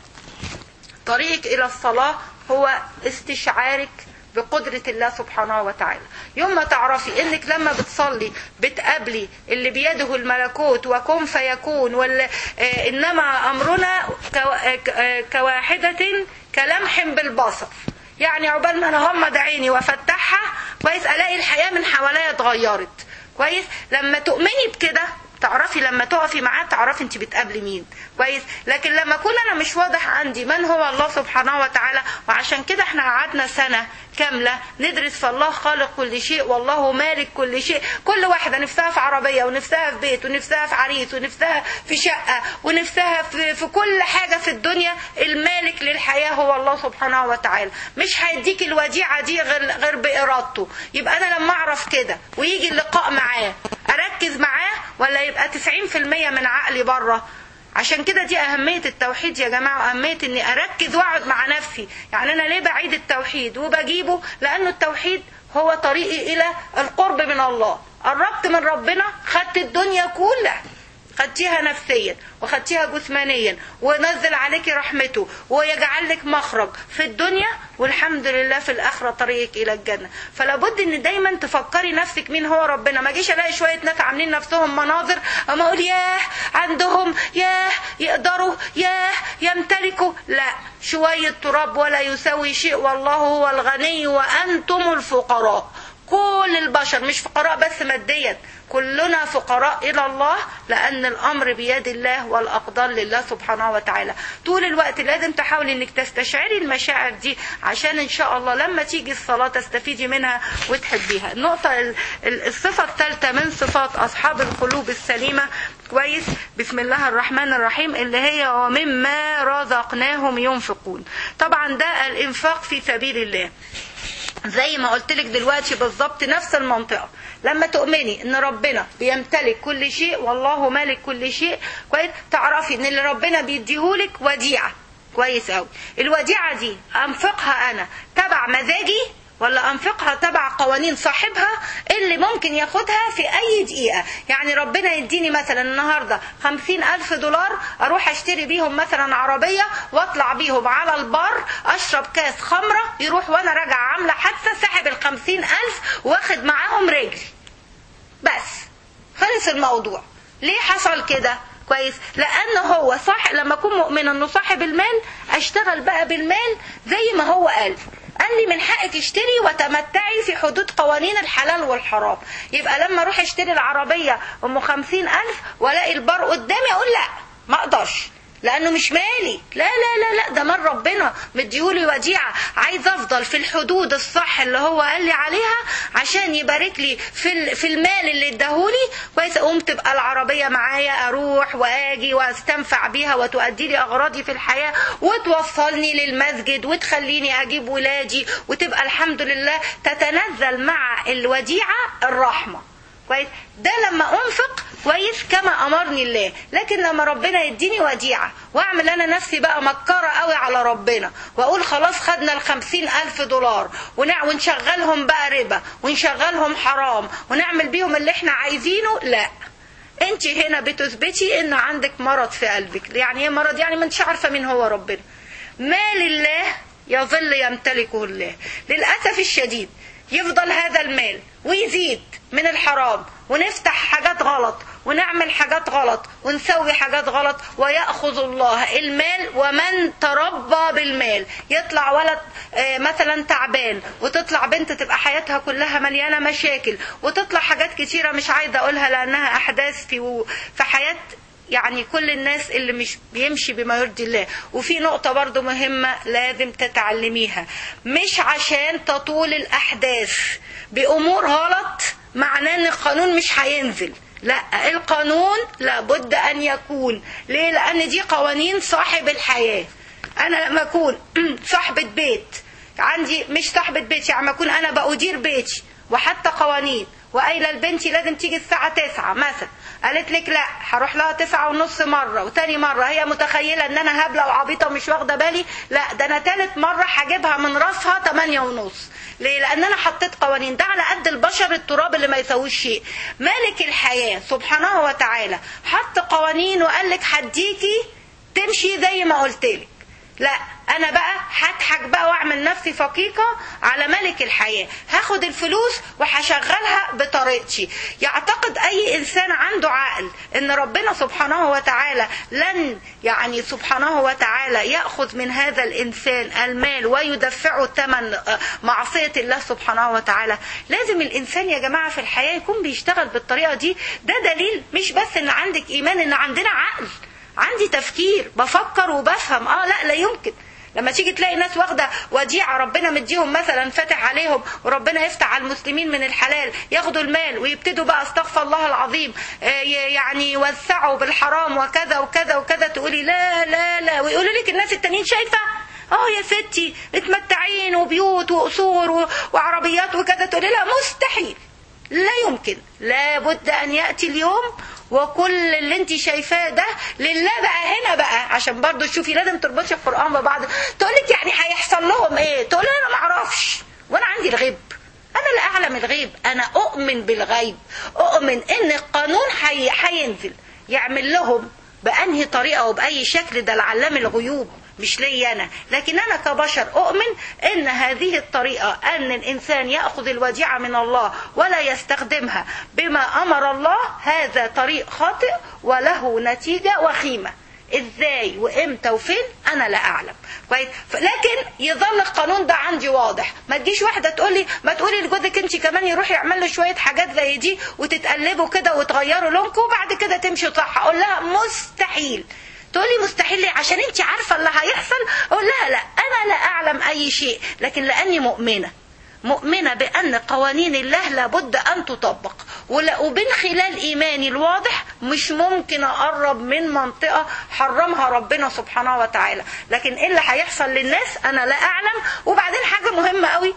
طريقك الى الصلاة هو استشعارك بقدرة الله سبحانه وتعالى يوم ما تعرفي انك لما بتصلي بتقابلي اللي بيده الملكوت وكن فيكون ولا آه انما امرنا كو آه كواحدة كلمح بالبصر يعني عقبال ما انا غمض عيني وافتحها كويس الاقي الحياة من حواليا اتغيرت كويس لما تؤمني بكده تعرفي لما تقفي معاه تعرفي انت بتقابلي مين كويس لكن لما اكون انا مش واضح عندي من هو الله سبحانه وتعالى وعشان كده احنا قعدنا سنه كامله ندرس فالله خالق كل شيء والله مالك كل شيء كل واحده نفسها في عربيه ونفسها في بيت ونفسها في عريس ونفسها في شقه ونفسها في, في كل حاجه في الدنيا المالك للحياه هو الله سبحانه وتعالى مش هيديك الوديعه دي غير غير بارادته يبقى انا لما اعرف كده ويجي اللقاء معاه اركز معاه ولا يبقى 90% من عقلي بره عشان كده دي أهمية التوحيد يا جماعة أهمية إني أركز وأقعد مع نفسي يعني أنا ليه بعيد التوحيد وبجيبه لأنه التوحيد هو طريقي إلى القرب من الله قربت من ربنا خدت الدنيا كلها خدتيها نفسيا وخدتيها جسمانيا ونزل عليك رحمته ويجعل لك مخرج في الدنيا والحمد لله في الاخره طريقك الى الجنه فلا بد ان دايما تفكري نفسك مين هو ربنا ما اجيش الاقي شويه ناس عاملين نفسهم مناظر اما اقول ياه عندهم ياه يقدروا ياه يمتلكوا لا شويه تراب ولا يساوي شيء والله هو الغني وانتم الفقراء كل البشر مش فقراء بس ماديا كلنا فقراء إلى الله لأن الأمر بيد الله والأقدار لله سبحانه وتعالى طول الوقت لازم تحاولي أنك تستشعري المشاعر دي عشان إن شاء الله لما تيجي الصلاة تستفيدي منها وتحبيها النقطة الصفة الثالثة من صفات أصحاب القلوب السليمة كويس بسم الله الرحمن الرحيم اللي هي ومما رزقناهم ينفقون طبعا ده الإنفاق في سبيل الله زي ما قلت لك دلوقتي بالظبط نفس المنطقه لما تؤمني ان ربنا بيمتلك كل شيء والله مالك كل شيء كويس تعرفي ان اللي ربنا بيديهولك وديعه كويس قوي الوديعه دي انفقها انا تبع مزاجي ولا انفقها تبع قوانين صاحبها اللي ممكن ياخدها في اي دقيقة يعني ربنا يديني مثلا النهاردة خمسين الف دولار اروح اشتري بيهم مثلا عربية واطلع بيهم على البر اشرب كاس خمرة يروح وانا راجعة عاملة حادثة ساحب الخمسين الف واخد معاهم رجلي بس خلص الموضوع ليه حصل كده كويس لان هو صح لما اكون مؤمنه انه صاحب المال اشتغل بقى بالمال زي ما هو قال قال لي من حقك اشتري وتمتعي في حدود قوانين الحلال والحرام يبقى لما اروح اشتري العربية ام خمسين الف والاقي البار قدامي اقول لا ما اقدرش لانه مش مالي لا لا لا لا ده مال ربنا مديولي وديعه عايز افضل في الحدود الصح اللي هو قال لي عليها عشان يبارك لي في في المال اللي اداهولي كويس اقوم تبقى العربيه معايا اروح واجي واستنفع بيها وتؤدي لي اغراضي في الحياه وتوصلني للمسجد وتخليني اجيب ولادي وتبقى الحمد لله تتنزل مع الوديعه الرحمه كويس ده لما انفق كويس كما امرني الله لكن لما ربنا يديني وديعه واعمل انا نفسي بقى مكره قوي على ربنا واقول خلاص خدنا الخمسين الف دولار ونع... ونشغلهم بقى ربا ونشغلهم حرام ونعمل بيهم اللي احنا عايزينه لا انت هنا بتثبتي ان عندك مرض في قلبك يعني ايه مرض يعني ما انتش عارفه مين هو ربنا مال الله يظل يمتلكه الله للاسف الشديد يفضل هذا المال ويزيد من الحرام ونفتح حاجات غلط ونعمل حاجات غلط ونسوي حاجات غلط ويأخذ الله المال ومن تربى بالمال يطلع ولد مثلا تعبان وتطلع بنت تبقى حياتها كلها مليانة مشاكل وتطلع حاجات كتيرة مش عايزة أقولها لأنها أحداث في في حياة يعني كل الناس اللي مش بيمشي بما يرضي الله وفي نقطة برضو مهمة لازم تتعلميها مش عشان تطول الأحداث بأمور غلط معناه ان القانون مش هينزل لا القانون لابد ان يكون ليه لان دي قوانين صاحب الحياة انا لما اكون صاحبة بيت عندي مش صاحبة بيت يعني اكون انا بأدير بيتي وحتى قوانين وقايله لبنتي لازم تيجي الساعه 9 مثلا قالت لك لا هروح لها تسعة ونص مرة وتاني مرة هي متخيلة ان انا هبلة وعبيطة ومش واخدة بالي لا ده انا تالت مرة هجيبها من راسها تمانية ونص ليه؟ لان انا حطيت قوانين ده على قد البشر التراب اللي ما يسويش شيء مالك الحياة سبحانه وتعالى حط قوانين وقال لك هديكي تمشي زي ما قلت لك لا انا بقى هضحك بقى واعمل نفسي فقيقه على ملك الحياه هاخد الفلوس وهشغلها بطريقتي يعتقد اي انسان عنده عقل ان ربنا سبحانه وتعالى لن يعني سبحانه وتعالى ياخذ من هذا الانسان المال ويدفعه ثمن معصيه الله سبحانه وتعالى لازم الانسان يا جماعه في الحياه يكون بيشتغل بالطريقه دي ده دليل مش بس ان عندك ايمان ان عندنا عقل عندي تفكير بفكر وبفهم اه لا لا يمكن لما تيجي تلاقي ناس واخده وديعه ربنا مديهم مثلا فاتح عليهم وربنا يفتح على المسلمين من الحلال ياخدوا المال ويبتدوا بقى استغفر الله العظيم يعني يوسعوا بالحرام وكذا وكذا وكذا تقولي لا لا لا ويقولوا لك الناس التانيين شايفه اه يا ستي متمتعين وبيوت وقصور وعربيات وكذا تقولي لا مستحيل لا يمكن لابد ان ياتي اليوم وكل اللي انت شايفاه ده لله بقى هنا بقى عشان برضو تشوفي لازم تربطي القران ببعض تقول لك يعني هيحصل لهم ايه تقول انا ما اعرفش وانا عندي الغيب انا لا اعلم الغيب انا اؤمن بالغيب اؤمن ان القانون هينزل يعمل لهم بانهي طريقه وباي شكل ده العلام الغيوب مش لي أنا لكن أنا كبشر أؤمن أن هذه الطريقة أن الإنسان يأخذ الوديعة من الله ولا يستخدمها بما أمر الله هذا طريق خاطئ وله نتيجة وخيمة ازاي وامتى وفين انا لا اعلم كويس لكن يظل القانون ده عندي واضح ما تجيش واحده تقول لي ما تقولي لجوزك انت كمان يروح يعمل له شويه حاجات زي دي وتتقلبوا كده وتغيروا لونكم وبعد كده تمشوا صح اقول لها مستحيل تقولي مستحيل ليه عشان انت عارفه اللي هيحصل اقول لها لا انا لا اعلم اي شيء لكن لاني مؤمنه مؤمنة بأن قوانين الله لابد أن تطبق ومن خلال إيماني الواضح مش ممكن أقرب من منطقة حرمها ربنا سبحانه وتعالى لكن إيه اللي هيحصل للناس أنا لا أعلم وبعدين حاجة مهمة قوي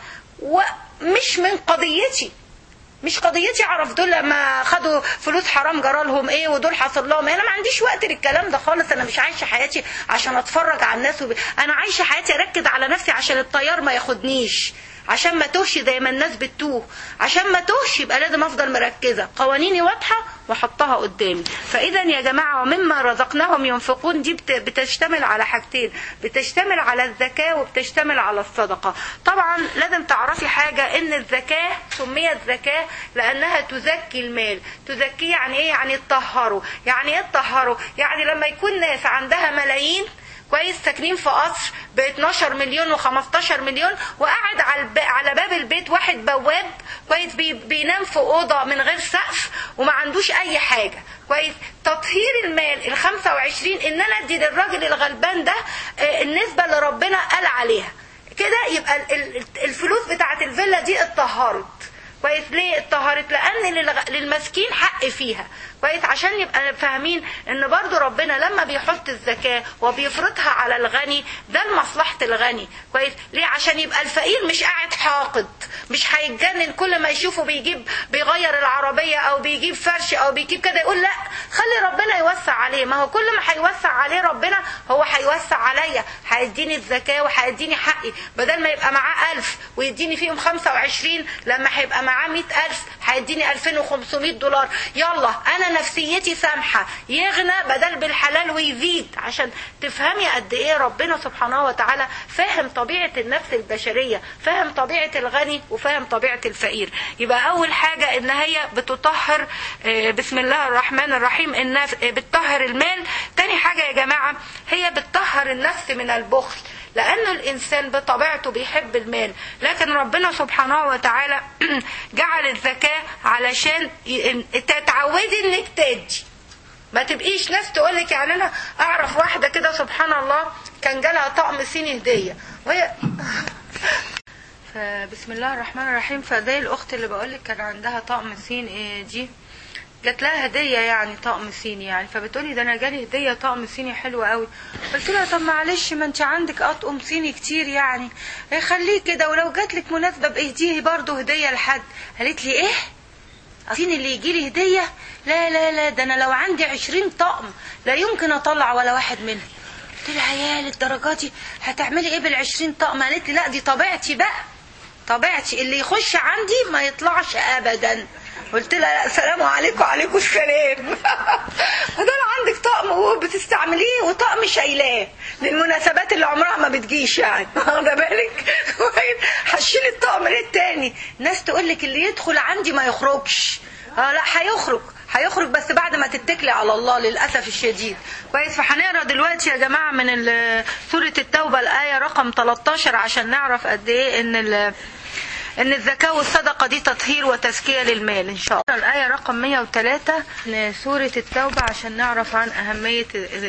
ومش من قضيتي مش قضيتي اعرف دول لما خدوا فلوس حرام جرى لهم ايه ودول حصل لهم ايه انا ما عنديش وقت للكلام ده خالص انا مش عايشه حياتي عشان اتفرج على الناس وب... انا عايشه حياتي اركز على نفسي عشان الطيار ما ياخدنيش عشان ما توهش زي ما الناس بتتوه عشان ما توهش يبقى لازم افضل مركزه قوانيني واضحه واحطها قدامي فاذا يا جماعه ومما رزقناهم ينفقون دي بتشتمل على حاجتين بتشتمل على الزكاه وبتشتمل على الصدقه طبعا لازم تعرفي حاجه ان الزكاه سميت زكاه لانها تزكي المال تزكيه يعني ايه يعني تطهره يعني ايه تطهره يعني لما يكون ناس عندها ملايين كويس ساكنين في قصر ب 12 مليون و15 مليون وقاعد على الب... على باب البيت واحد بواب كويس بي... بينام في اوضه من غير سقف وما عندوش اي حاجه كويس تطهير المال ال 25 ان انا ادي للراجل الغلبان ده النسبه اللي ربنا قال عليها كده يبقى الفلوس بتاعت الفيلا دي اتطهرت كويس ليه اتطهرت لان للمسكين حق فيها كويس عشان يبقى فاهمين ان برضو ربنا لما بيحط الزكاة وبيفرضها على الغني ده لمصلحة الغني كويس ليه عشان يبقى الفقير مش قاعد حاقد مش هيتجنن كل ما يشوفه بيجيب بيغير العربية او بيجيب فرش او بيجيب كده يقول لا خلي ربنا يوسع عليه ما هو كل ما هيوسع عليه ربنا هو هيوسع عليا هيديني الزكاة وهيديني حقي بدل ما يبقى معاه ألف ويديني فيهم 25 لما هيبقى معاه 100000 هيديني 2500 دولار يلا انا نفسيتي سامحة يغنى بدل بالحلال ويزيد عشان تفهمي قد ايه ربنا سبحانه وتعالى فاهم طبيعة النفس البشرية فاهم طبيعة الغني وفاهم طبيعة الفقير يبقى اول حاجة ان هي بتطهر بسم الله الرحمن الرحيم انها بتطهر المال تاني حاجة يا جماعة هي بتطهر النفس من البخل لأن الإنسان بطبيعته بيحب المال لكن ربنا سبحانه وتعالى جعل الزكاة علشان تتعودي إنك تدي ما تبقيش ناس تقولك يعني أنا أعرف واحدة كده سبحان الله كان جالها طقم صيني هدية وهي فبسم الله الرحمن الرحيم فزي الأخت اللي بقولك كان عندها طقم صين إيه دي جات لها هديه يعني طقم صيني يعني فبتقولي ده انا جالي هديه طقم صيني حلو قوي قلت لها طب معلش ما انت عندك اطقم صيني كتير يعني خليه كده ولو جات لك مناسبه باهديه برضه هديه لحد قالت لي ايه عارفين اللي يجي لي هديه لا لا لا ده انا لو عندي عشرين طقم لا يمكن اطلع ولا واحد منهم قلت لها يا للدرجه دي هتعملي ايه بالعشرين طقم قالت لي لا دي طبيعتي بقى طبيعتي اللي يخش عندي ما يطلعش ابدا قلت لها لا سلام عليكم وعليكم السلام ده عندك طقم وبتستعمليه وطقم شايلاه للمناسبات اللي عمرها ما بتجيش يعني واخده بالك هشيل الطقم ليه التاني ناس تقول لك اللي يدخل عندي ما يخرجش اه لا هيخرج هيخرج بس بعد ما تتكلي على الله للاسف الشديد كويس فهنقرا دلوقتي يا جماعه من سوره التوبه الايه رقم 13 عشان نعرف قد ايه ان ان الزكاه والصدقه دي تطهير وتزكيه للمال ان شاء الله الايه رقم 103 من سوره التوبه عشان نعرف عن اهميه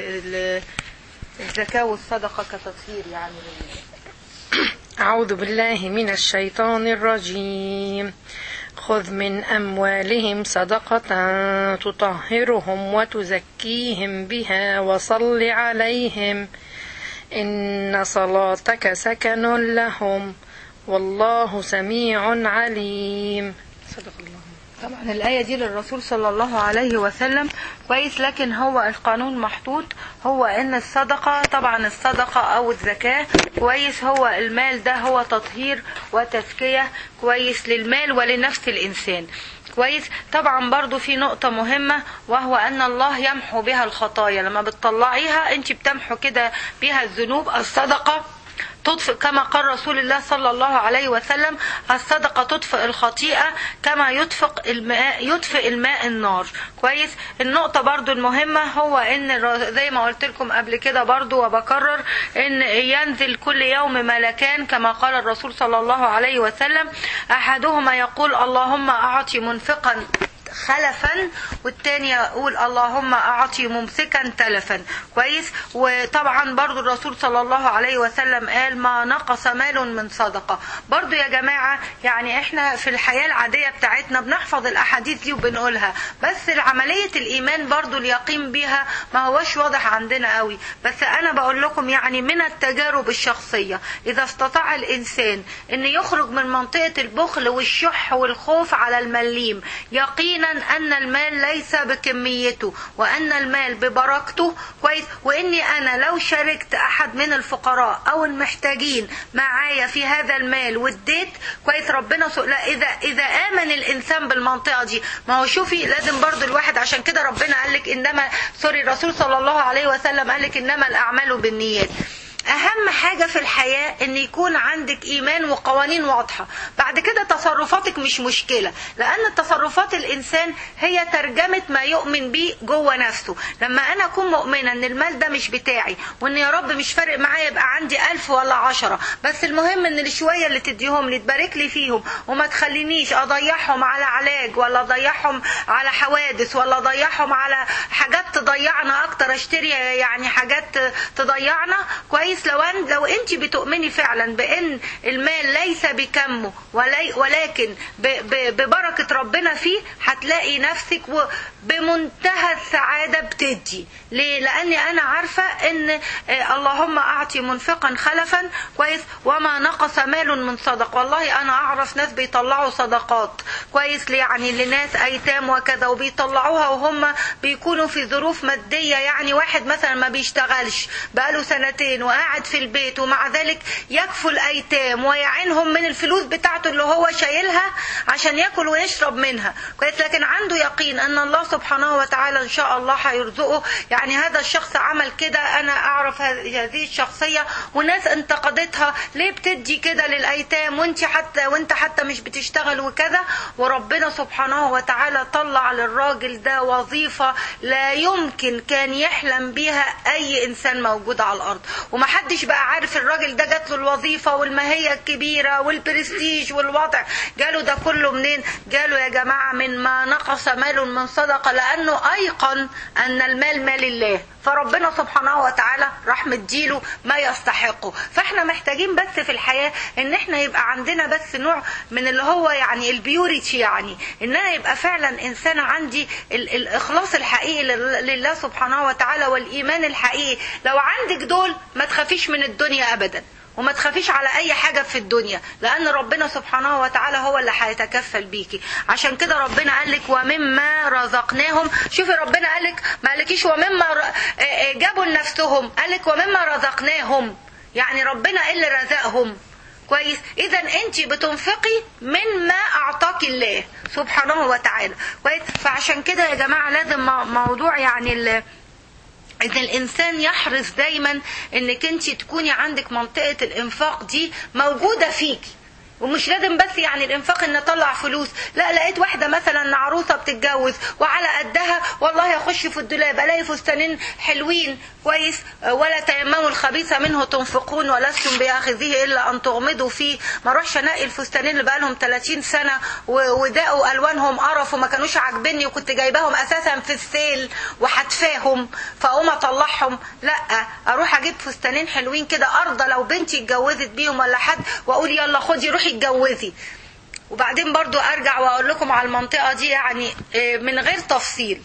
الزكاه والصدقه كتطهير يعني أعوذ بالله من الشيطان الرجيم خذ من أموالهم صدقة تطهرهم وتزكيهم بها وصل عليهم إن صلاتك سكن لهم والله سميع عليم صدق الله طبعا الآية دي للرسول صلى الله عليه وسلم كويس لكن هو القانون محطوط هو ان الصدقة طبعا الصدقة او الزكاة كويس هو المال ده هو تطهير وتزكية كويس للمال ولنفس الانسان كويس طبعا برضو في نقطة مهمة وهو ان الله يمحو بها الخطايا لما بتطلعيها انت بتمحو كده بها الذنوب الصدقة تطفئ كما قال رسول الله صلى الله عليه وسلم الصدقة تطفئ الخطيئة كما يطفئ الماء يطفئ الماء النار كويس النقطة برضو المهمة هو ان زي ما قلت لكم قبل كده برضو وبكرر ان ينزل كل يوم ملكان كما قال الرسول صلى الله عليه وسلم احدهما يقول اللهم اعطي منفقا خلفا والتاني يقول اللهم اعطي ممسكا تلفا كويس وطبعا برضو الرسول صلى الله عليه وسلم قال ما نقص مال من صدقة برضو يا جماعة يعني احنا في الحياة العادية بتاعتنا بنحفظ الاحاديث دي وبنقولها بس عملية الايمان برضو اليقين بها ما هوش واضح عندنا قوي بس انا بقول لكم يعني من التجارب الشخصية اذا استطاع الانسان ان يخرج من منطقة البخل والشح والخوف على المليم يقين يقينا ان المال ليس بكميته وان المال ببركته كويس واني انا لو شاركت احد من الفقراء او المحتاجين معايا في هذا المال واديت كويس ربنا لا اذا اذا امن الانسان بالمنطقه دي ما هو شوفي لازم برضو الواحد عشان كده ربنا قال لك انما سوري الرسول صلى الله عليه وسلم قال لك انما الاعمال بالنيات اهم حاجة في الحياة ان يكون عندك ايمان وقوانين واضحة بعد كده تصرفاتك مش مشكلة لان تصرفات الانسان هي ترجمة ما يؤمن بيه جوه نفسه لما انا اكون مؤمنة ان المال ده مش بتاعي وان يا رب مش فارق معايا يبقى عندي الف ولا عشرة بس المهم ان الشوية اللي تديهم لي تبارك لي فيهم وما تخلينيش اضيعهم على علاج ولا اضيعهم على حوادث ولا اضيعهم على حاجات تضيعنا اكتر اشتري يعني حاجات تضيعنا كويس كويس لو أن لو انت بتؤمني فعلا بان المال ليس بكمه ولي ولكن ببركه ربنا فيه هتلاقي نفسك بمنتهى السعاده بتدي ليه لاني انا عارفه ان اللهم اعطي منفقا خلفا كويس وما نقص مال من صدق والله انا اعرف ناس بيطلعوا صدقات كويس يعني لناس ايتام وكذا وبيطلعوها وهم بيكونوا في ظروف ماديه يعني واحد مثلا ما بيشتغلش بقاله سنتين وقاعد في البيت ومع ذلك يكفوا الايتام ويعينهم من الفلوس بتاعته اللي هو شايلها عشان ياكل ويشرب منها كويس لكن عنده يقين ان الله سبحانه وتعالى ان شاء الله هيرزقه يعني هذا الشخص عمل كده انا اعرف هذه الشخصيه وناس انتقدتها ليه بتدي كده للايتام وانت حتى وانت حتى مش بتشتغل وكذا وربنا سبحانه وتعالى طلع للراجل ده وظيفه لا يمكن كان يحلم بيها اي انسان موجود على الارض ومحدش بقى عارف الراجل ده جات له الوظيفه والماهيه الكبيره والبرستيج والوضع جاله ده كله منين جاله يا جماعه من ما نقص مال من صدقه لانه ايقن ان المال مال الله فربنا سبحانه وتعالى راح مديله ما يستحقه فاحنا محتاجين بس في الحياة ان احنا يبقى عندنا بس نوع من اللي هو يعني البيوريتي يعني ان انا يبقى فعلا انسان عندي ال الاخلاص الحقيقي لله سبحانه وتعالى والايمان الحقيقي لو عندك دول ما تخافيش من الدنيا ابدا وما تخافيش على اي حاجة في الدنيا لان ربنا سبحانه وتعالى هو اللي هيتكفل بيكي عشان كده ربنا قال لك ومما رزقناهم شوفي ربنا قال لك ما قالكيش ومما ر... آه، آه، جابوا لنفسهم قال لك ومما رزقناهم يعني ربنا اللي رزقهم كويس اذا انت بتنفقي مما اعطاك الله سبحانه وتعالى كويس فعشان كده يا جماعه لازم مو- موضوع يعني ال... ان الانسان يحرص دايما انك انت تكوني عندك منطقه الانفاق دي موجوده فيكي ومش لازم بس يعني الانفاق ان اطلع فلوس لا لقيت واحده مثلا عروسه بتتجوز وعلى قدها والله اخش في الدولاب الاقي فستانين حلوين كويس ولا تيمموا الخبيث منه تنفقون ولستم باخذيه الا ان تغمضوا فيه ما اروحش انقي الفستانين اللي بقالهم 30 سنه و- وداقوا الوانهم قرف وما كانوش عاجبني وكنت جايباهم اساسا في السيل وحتفاهم فاقوم اطلعهم لا اروح اجيب فستانين حلوين كده ارضى لو بنتي اتجوزت بيهم ولا حد واقول يلا خدي روحي اتجوزي وبعدين برضو ارجع واقول لكم على المنطقه دي يعني آه، من غير تفصيل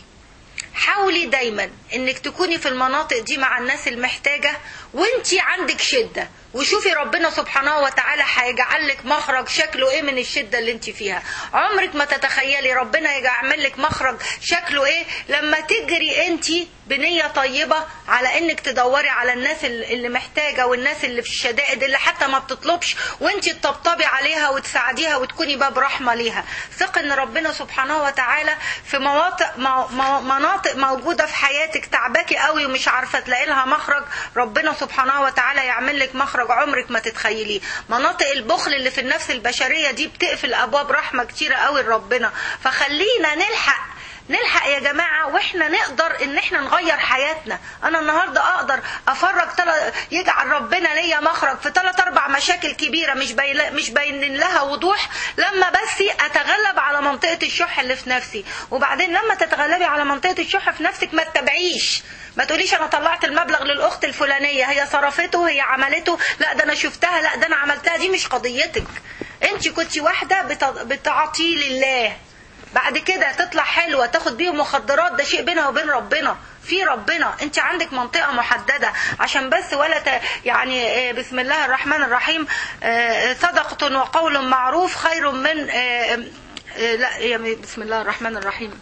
حاولي دايما انك تكوني في المناطق دي مع الناس المحتاجة وانتي عندك شدة وشوفي ربنا سبحانه وتعالى هيجعل لك مخرج شكله ايه من الشدة اللي انت فيها عمرك ما تتخيلي ربنا يعمل لك مخرج شكله ايه لما تجري انت بنية طيبة على انك تدوري على الناس اللي محتاجة والناس اللي في الشدائد اللي حتى ما بتطلبش وانت تطبطبي عليها وتساعديها وتكوني باب رحمة ليها ثق ان ربنا سبحانه وتعالى في مواطئ مو- مو- مناطق موجودة في حياتك تعباكي قوي ومش عارفة تلاقي لها مخرج ربنا سبحانه وتعالى يعمل لك مخرج عمرك ما تتخيليه مناطق البخل اللي في النفس البشرية دي بتقفل ابواب رحمة كتيرة قوي لربنا فخلينا نلحق نلحق يا جماعة واحنا نقدر ان احنا نغير حياتنا انا النهاردة اقدر افرج تل... يجعل ربنا ليا مخرج في ثلاث اربع مشاكل كبيرة مش باين مش باين لها وضوح لما بس اتغلب على منطقة الشح اللي في نفسي وبعدين لما تتغلبي على منطقة الشح في نفسك ما تتابعيش ما تقوليش انا طلعت المبلغ للاخت الفلانية هي صرفته هي عملته لا ده انا شفتها لا ده انا عملتها دي مش قضيتك انت كنت واحدة بت... بتعطي لله بعد كده تطلع حلوة تاخد بيهم مخدرات ده شيء بينها وبين ربنا في ربنا انت عندك منطقة محددة عشان بس ولا ت... يعني آه، بسم الله الرحمن الرحيم آه، صدقة وقول معروف خير من آه، آه، لا يا بسم الله الرحمن الرحيم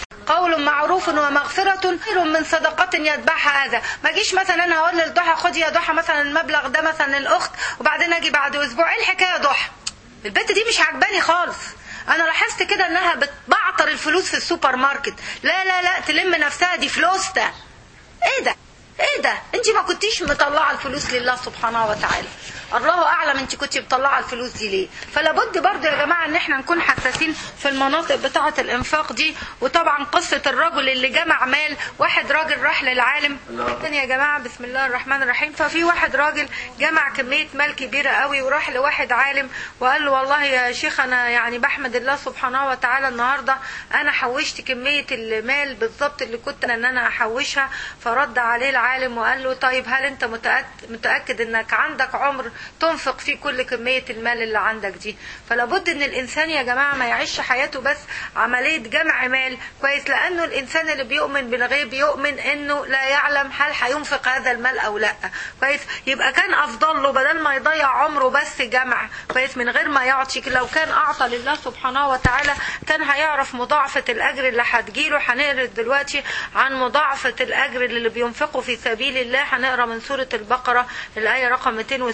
قول معروف ومغفرة خير من صدقة يتبعها هذا ما جيش مثلا انا اقول للضحى خدي يا ضحى مثلا المبلغ ده مثلا الاخت وبعدين اجي بعد اسبوع ايه الحكايه يا ضحى البنت دي مش عجباني خالص انا لاحظت كده انها بتبعتر الفلوس في السوبر ماركت لا لا لا تلم نفسها دي فلوستا ايه ده ايه ده انت ما كنتيش مطلعه الفلوس لله سبحانه وتعالى الله اعلم انت كنت مطلعه الفلوس دي ليه فلا بد برضه يا جماعه ان احنا نكون حساسين في المناطق بتاعه الانفاق دي وطبعا قصه الرجل اللي جمع مال واحد راجل راح للعالم تاني يا جماعه بسم الله الرحمن الرحيم ففي واحد راجل جمع كميه مال كبيره قوي وراح لواحد عالم وقال له والله يا شيخ انا يعني بحمد الله سبحانه وتعالى النهارده انا حوشت كميه المال بالظبط اللي كنت ان انا احوشها فرد عليه العالم وقال له طيب هل انت متأكد, متأكد انك عندك عمر تنفق فيه كل كمية المال اللي عندك دي فلابد ان الانسان يا جماعة ما يعيش حياته بس عملية جمع مال كويس لانه الانسان اللي بيؤمن بالغيب يؤمن انه لا يعلم هل هينفق هذا المال او لا كويس يبقى كان افضل له بدل ما يضيع عمره بس جمع كويس من غير ما يعطي لو كان اعطى لله سبحانه وتعالى كان هيعرف مضاعفة الاجر اللي هتجيله هنقرا دلوقتي عن مضاعفة الاجر اللي بينفقه في سبيل الله هنقرا من سورة البقرة الاية رقم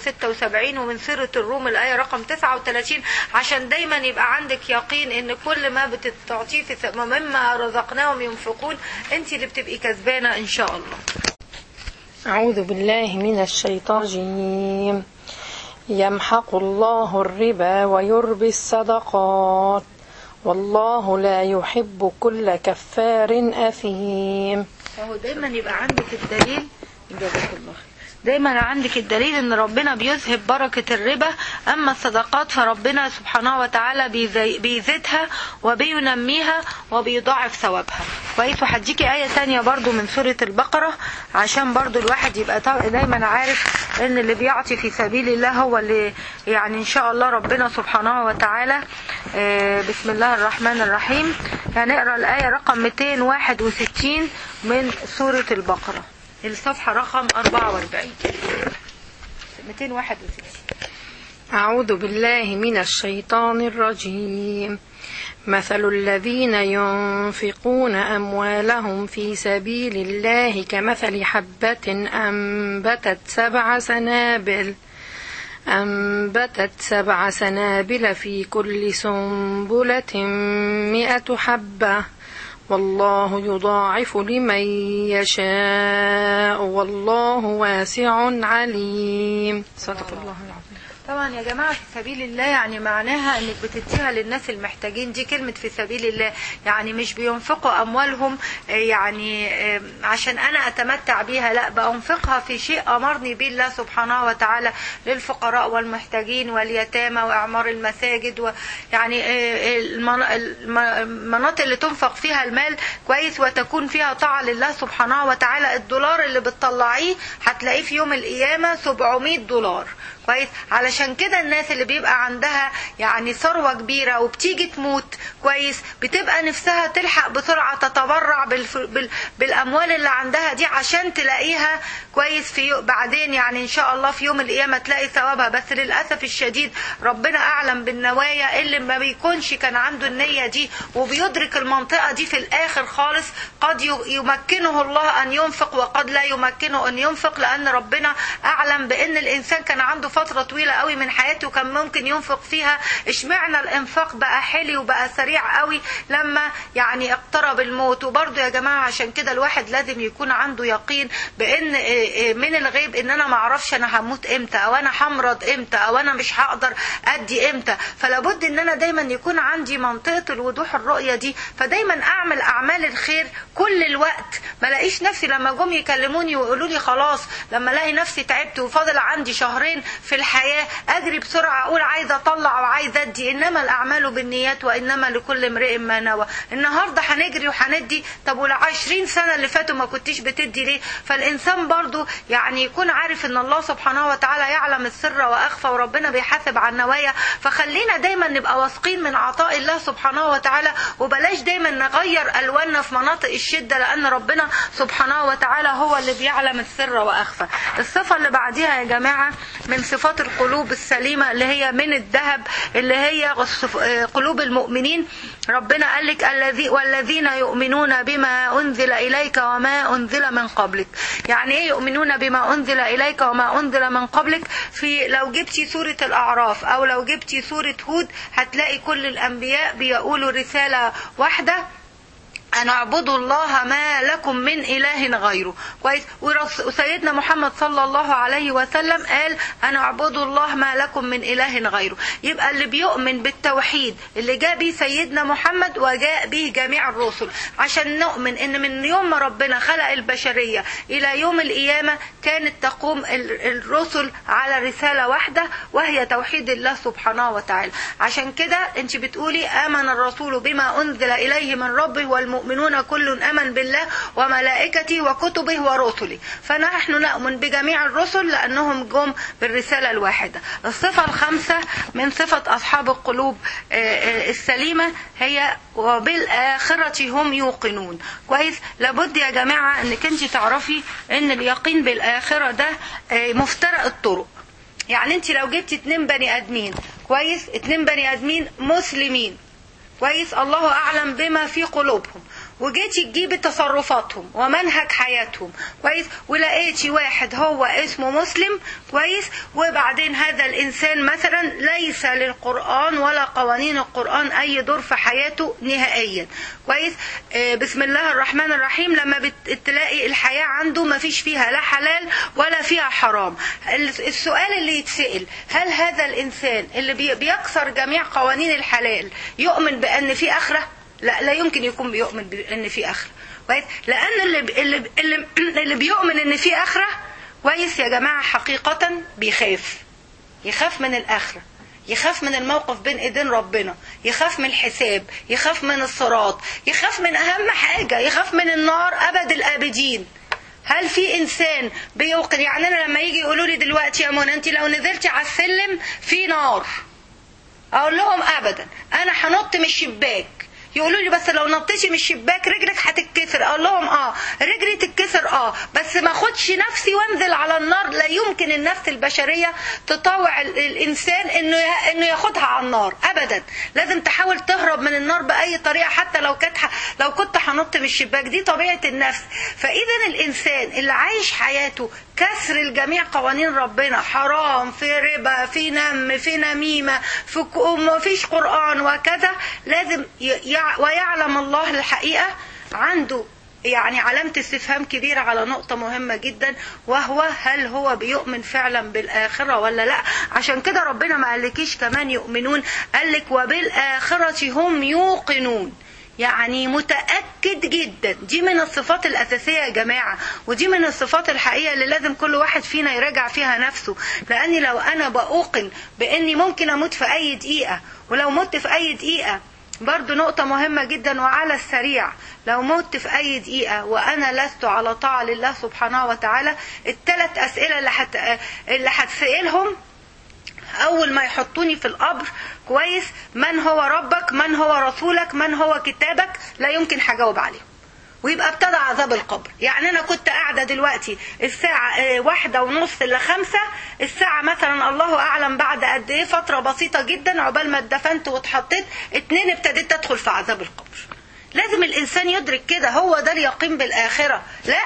276 ومن سورة الروم الاية رقم 39 عشان دايما يبقى عندك يقين ان كل ما بتعطيه في س- مما رزقناهم ينفقون انت اللي بتبقي كسبانة ان شاء الله أعوذ بالله من الشيطان الرجيم يمحق الله الربا ويربي الصدقات والله لا يحب كل كفار أثيم فهو دايما يبقى عندك الدليل جزاك الله خير. دايما عندك الدليل ان ربنا بيذهب بركة الربا اما الصدقات فربنا سبحانه وتعالى بيزي- بيزيدها وبينميها وبيضاعف ثوابها كويس وهديكي آية تانية برضو من سورة البقرة عشان برضو الواحد يبقى تا- دايما عارف ان اللي بيعطي في سبيل الله هو اللي يعني ان شاء الله ربنا سبحانه وتعالى آه، بسم الله الرحمن الرحيم هنقرا الآية رقم 261 من سورة البقرة الصفحة رقم 44 261 أعوذ بالله من الشيطان الرجيم مثل الذين ينفقون أموالهم في سبيل الله كمثل حبة أنبتت سبع سنابل أنبتت سبع سنابل في كل سنبلة مئة حبة والله يضاعف لمن يشاء والله واسع عليم صدق الله العظيم طبعا يا جماعة في سبيل الله يعني معناها انك بتديها للناس المحتاجين دي كلمة في سبيل الله يعني مش بينفقوا اموالهم آه، يعني آه، عشان انا اتمتع بيها لا بانفقها في شيء امرني به الله سبحانه وتعالى للفقراء والمحتاجين واليتامى واعمار المساجد ويعني آه، المن- الم- المناطق اللي تنفق فيها المال كويس وتكون فيها طاعة لله سبحانه وتعالى الدولار اللي بتطلعيه هتلاقيه في يوم القيامة 700 دولار كويس علشان كده الناس اللي بيبقى عندها يعني ثروة كبيرة وبتيجي تموت كويس بتبقى نفسها تلحق بسرعة تتبرع بالف... بال... بالأموال اللي عندها دي عشان تلاقيها كويس في يو... بعدين يعني إن شاء الله في يوم القيامة تلاقي ثوابها بس للأسف الشديد ربنا أعلم بالنوايا اللي ما بيكونش كان عنده النية دي وبيدرك المنطقة دي في الآخر خالص قد ي- يمكنه الله أن ينفق وقد لا يمكنه أن ينفق لأن ربنا أعلم بأن الإنسان كان عنده فترة طويلة قوي من حياته كان ممكن ينفق فيها اشمعنى الإنفاق بقى حلي وبقى سريع قوي لما يعني اقترب الموت وبرضه يا جماعة عشان كده الواحد لازم يكون عنده يقين بأن إيه إيه من الغيب أن أنا معرفش أنا هموت إمتى أو أنا همرض إمتى أو أنا مش هقدر أدي إمتى فلابد أن أنا دايما يكون عندي منطقة الوضوح الرؤية دي فدايما أعمل أعمال الخير كل الوقت ما لاقيش نفسي لما جم يكلموني ويقولوا لي خلاص لما الاقي نفسي تعبت وفاضل عندي شهرين في الحياة اجري بسرعة اقول عايزة اطلع وعايزة ادي انما الاعمال بالنيات وانما لكل امرئ ما نوى النهاردة هنجري وهندي طب والعشرين سنة اللي فاتوا ما كنتيش بتدي ليه فالانسان برضو يعني يكون عارف ان الله سبحانه وتعالى يعلم السر واخفى وربنا بيحاسب على النوايا فخلينا دايما نبقى واثقين من عطاء الله سبحانه وتعالى وبلاش دايما نغير الواننا في مناطق الشدة لان ربنا سبحانه وتعالى هو اللي بيعلم السر واخفى الصفة اللي بعديها يا جماعة من صفات القلوب السليمة اللي هي من الذهب اللي هي الصف- آه، قلوب المؤمنين ربنا قال لك الذي والذين يؤمنون بما انزل اليك وما انزل من قبلك يعني ايه يؤمنون بما انزل اليك وما انزل من قبلك في لو جبتي سورة الاعراف او لو جبتي سورة هود هتلاقي كل الانبياء بيقولوا رسالة واحدة أن اعبدوا الله ما لكم من إله غيره كويس ورس- وسيدنا محمد صلى الله عليه وسلم قال أن اعبدوا الله ما لكم من إله غيره يبقى اللي بيؤمن بالتوحيد اللي جاء به سيدنا محمد وجاء به جميع الرسل عشان نؤمن ان من يوم ما ربنا خلق البشرية الى يوم القيامة كانت تقوم ال- الرسل على رسالة واحدة وهي توحيد الله سبحانه وتعالى عشان كده انت بتقولي امن الرسول بما انزل اليه من ربه والمؤمنون كل امن بالله وملائكته وكتبه ورسله فنحن نؤمن بجميع الرسل لانهم جم بالرسالة الواحدة الصفة الخامسة من صفة اصحاب القلوب آه، آه، السليمة هي وبالآخرة هم يوقنون كويس لابد يا جماعة انك انت تعرفي ان اليقين بالآخرة ده آه، مفترق الطرق يعني انت لو جبتي اتنين بني ادمين كويس اتنين بني ادمين مسلمين كويس الله اعلم بما في قلوبهم وجيتي تجيبي تصرفاتهم ومنهج حياتهم كويس ولقيتي واحد هو اسمه مسلم كويس وبعدين هذا الانسان مثلا ليس للقران ولا قوانين القران اي دور في حياته نهائيا كويس آه، بسم الله الرحمن الرحيم لما بت- تلاقي الحياه عنده ما فيش فيها لا حلال ولا فيها حرام ال- السؤال اللي يتسال هل هذا الانسان اللي بي- بيكسر جميع قوانين الحلال يؤمن بان في اخره لا لا يمكن يكون بيؤمن بان في اخره كويس لان اللي اللي اللي, اللي بيؤمن ان في اخره كويس يا جماعه حقيقه بيخاف يخاف من الاخره يخاف من الموقف بين ايدين ربنا يخاف من الحساب يخاف من الصراط يخاف من اهم حاجه يخاف من النار ابد الابدين هل في انسان بيوقن يعني انا لما يجي يقولوا لي دلوقتي يا منى انت لو نزلتي على السلم في نار اقول لهم ابدا انا هنط من الشباك يقولوا لي بس لو نطيتي من الشباك رجلك هتتكسر اقول لهم اه رجلي تتكسر اه بس ما اخدش نفسي وانزل على النار لا يمكن النفس البشريه تطاوع ال- الانسان انه يه- انه ياخدها على النار ابدا لازم تحاول تهرب من النار باي طريقه حتى لو كانت ح- لو كنت هنط من الشباك دي طبيعه النفس فاذا الانسان اللي عايش حياته كسر الجميع قوانين ربنا حرام في ربا في نم في نميمه في ك- ما فيش قران وكذا لازم ي- يع- ويعلم الله الحقيقه عنده يعني علامة استفهام كبيرة على نقطة مهمة جدا وهو هل هو بيؤمن فعلا بالآخرة ولا لا عشان كده ربنا ما قالكيش كمان يؤمنون قالك وبالآخرة هم يوقنون يعني متأكد جدا دي من الصفات الأساسية يا جماعة ودي من الصفات الحقيقية اللي لازم كل واحد فينا يراجع فيها نفسه لأني لو أنا بأوقن بإني ممكن أموت في أي دقيقة ولو مت في أي دقيقة برضو نقطة مهمة جدا وعلى السريع لو مت في أي دقيقة وأنا لست على طاعة لله سبحانه وتعالى الثلاث أسئلة اللي هت... اللي هتسألهم أول ما يحطوني في القبر كويس من هو ربك من هو رسولك من هو كتابك لا يمكن هجاوب عليهم ويبقى ابتدى عذاب القبر يعني انا كنت قاعده دلوقتي الساعه آه، واحدة ونص لخمسة الساعه مثلا الله اعلم بعد قد ايه فتره بسيطه جدا عقبال ما اتدفنت واتحطيت اتنين ابتديت ادخل في عذاب القبر لازم الانسان يدرك كده هو ده اليقين بالاخره لا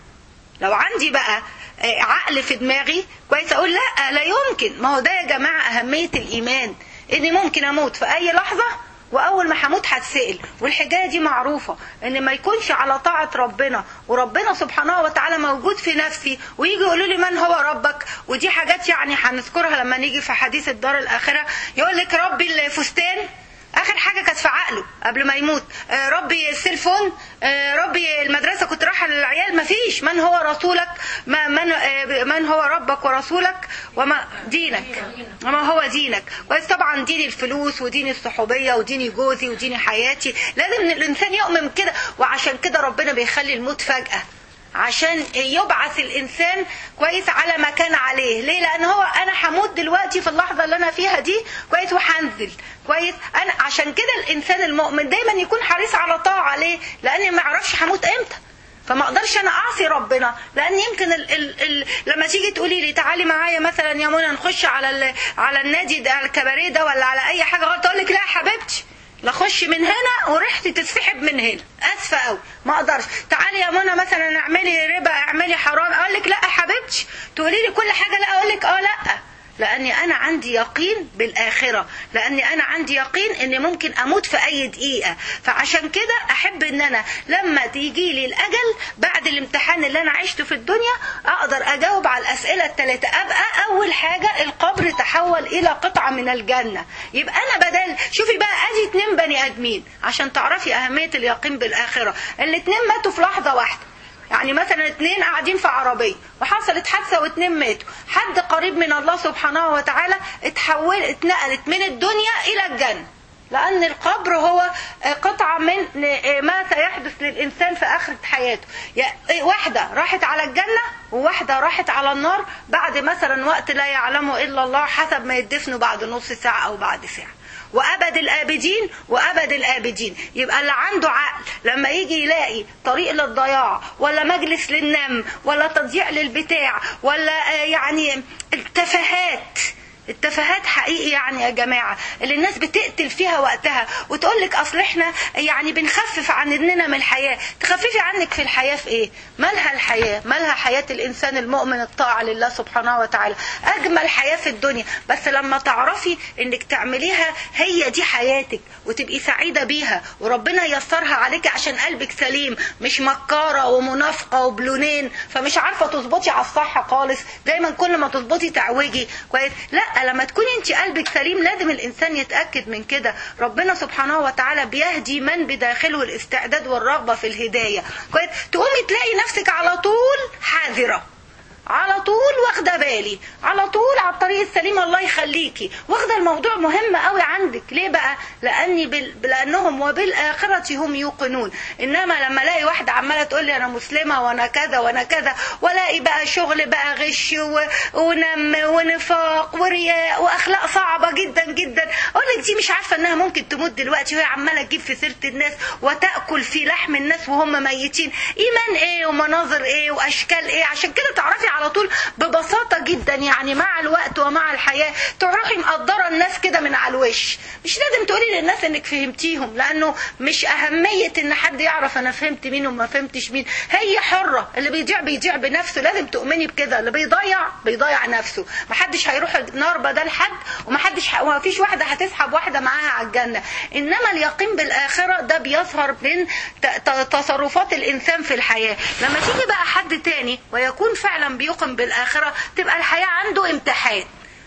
لو عندي بقى آه، عقل في دماغي كويس اقول لا لا يمكن ما هو ده يا جماعه اهميه الايمان اني ممكن اموت في اي لحظه واول ما هموت هتسال والحكايه دي معروفه ان ما يكونش على طاعه ربنا وربنا سبحانه وتعالى موجود في نفسي ويجي يقولوا لي من هو ربك ودي حاجات يعني هنذكرها لما نيجي في حديث الدار الاخره يقول لك ربي الفستان اخر حاجه كانت في عقله قبل ما يموت آه، ربي السيلفون آه، ربي المدرسه كنت رايحه للعيال مفيش من هو رسولك ما من آه، من هو ربك ورسولك وما دينك وما هو دينك بس طبعا دين الفلوس ودين الصحوبيه وديني جوزي وديني حياتي لازم الانسان يؤمن كده وعشان كده ربنا بيخلي الموت فجاه عشان يبعث الانسان كويس على ما كان عليه ليه لان هو انا هموت دلوقتي في اللحظه اللي انا فيها دي كويس وهنزل كويس انا عشان كده الانسان المؤمن دايما يكون حريص على طاعه ليه لاني ما اعرفش هموت امتى فما اقدرش انا اعصي ربنا لان يمكن ال ال ال لما تيجي تقولي لي تعالي معايا مثلا يا منى نخش على ال على النادي ده على الكباريه ده ولا على اي حاجه غلط اقول لك لا يا حبيبتي لا اخش من هنا وريحتي تتسحب من هنا اسفه قوي ما اقدرش تعالي يا منى مثلا اعملي ربا اعملي حرام اقول لك لا يا حبيبتي تقولي لي كل حاجه لا اقول لك اه لا لاني انا عندي يقين بالاخره لاني انا عندي يقين ان ممكن اموت في اي دقيقه فعشان كده احب ان انا لما تيجي لي الاجل بعد الامتحان اللي انا عشته في الدنيا اقدر اجاوب على الاسئله الثلاثه ابقى اول حاجه القبر تحول الى قطعه من الجنه يبقى انا بدل شوفي بقى ادي اتنين بني ادمين عشان تعرفي اهميه اليقين بالاخره الاتنين ماتوا في لحظه واحده يعني مثلا اتنين قاعدين في عربية وحصلت حادثة واتنين ماتوا حد قريب من الله سبحانه وتعالى اتحول اتنقلت من الدنيا إلى الجنة لأن القبر هو قطعة من ما سيحدث للإنسان في آخرة حياته يعني واحدة راحت على الجنة وواحدة راحت على النار بعد مثلا وقت لا يعلمه إلا الله حسب ما يدفنوا بعد نص ساعة أو بعد ساعة وابد الابدين وابد الابدين يبقى اللي عنده عقل لما يجي يلاقي طريق للضياع ولا مجلس للنم ولا تضييع للبتاع ولا آه، يعني التفاهات التفاهات حقيقي يعني يا جماعة اللي الناس بتقتل فيها وقتها وتقول لك أصل إحنا يعني بنخفف عننا من الحياة تخففي عنك في الحياة في إيه مالها الحياة مالها حياة الإنسان المؤمن الطاعة لله سبحانه وتعالى أجمل حياة في الدنيا بس لما تعرفي إنك تعمليها هي دي حياتك وتبقي سعيدة بيها وربنا ييسرها عليك عشان قلبك سليم مش مكارة ومنافقة وبلونين فمش عارفة تظبطي على الصح خالص دايما كل ما تظبطي تعوجي كويس لا لما تكوني انت قلبك سليم لازم الانسان يتاكد من كده ربنا سبحانه وتعالى بيهدي من بداخله الاستعداد والرغبه في الهدايه كويس تقومي تلاقي نفسك على طول حذره على طول واخده بالي على طول على الطريق السليم الله يخليكي واخده الموضوع مهم قوي عندك ليه بقى لاني بال... لانهم وبالاخره هم يوقنون انما لما الاقي واحده عماله تقول لي انا مسلمه وانا كذا وانا كذا والاقي بقى شغل بقى غش و... ونم ونفاق ورياء واخلاق صعبه جدا جدا اقول لك دي مش عارفه انها ممكن تموت دلوقتي وهي عماله تجيب في سيره الناس وتاكل في لحم الناس وهم ميتين ايمان ايه ومناظر ايه واشكال ايه عشان كده تعرفي على طول ببساطه جدا يعني مع الوقت ومع الحياه تروحي مقدره الناس كده من على الوش مش لازم تقولي للناس انك فهمتيهم لانه مش اهميه ان حد يعرف انا فهمت مين وما فهمتش مين هي حره اللي بيضيع بيضيع بنفسه لازم تؤمني بكده اللي بيضيع بيضيع نفسه محدش هيروح النار بدل حد ومحدش ح... وما فيش واحده هتسحب واحده معاها على الجنه انما اليقين بالاخره ده بيظهر من ت... ت... تصرفات الانسان في الحياه لما تيجي بقى حد تاني ويكون فعلا بيوقن بالاخره تبقى الحياه عنده امتحان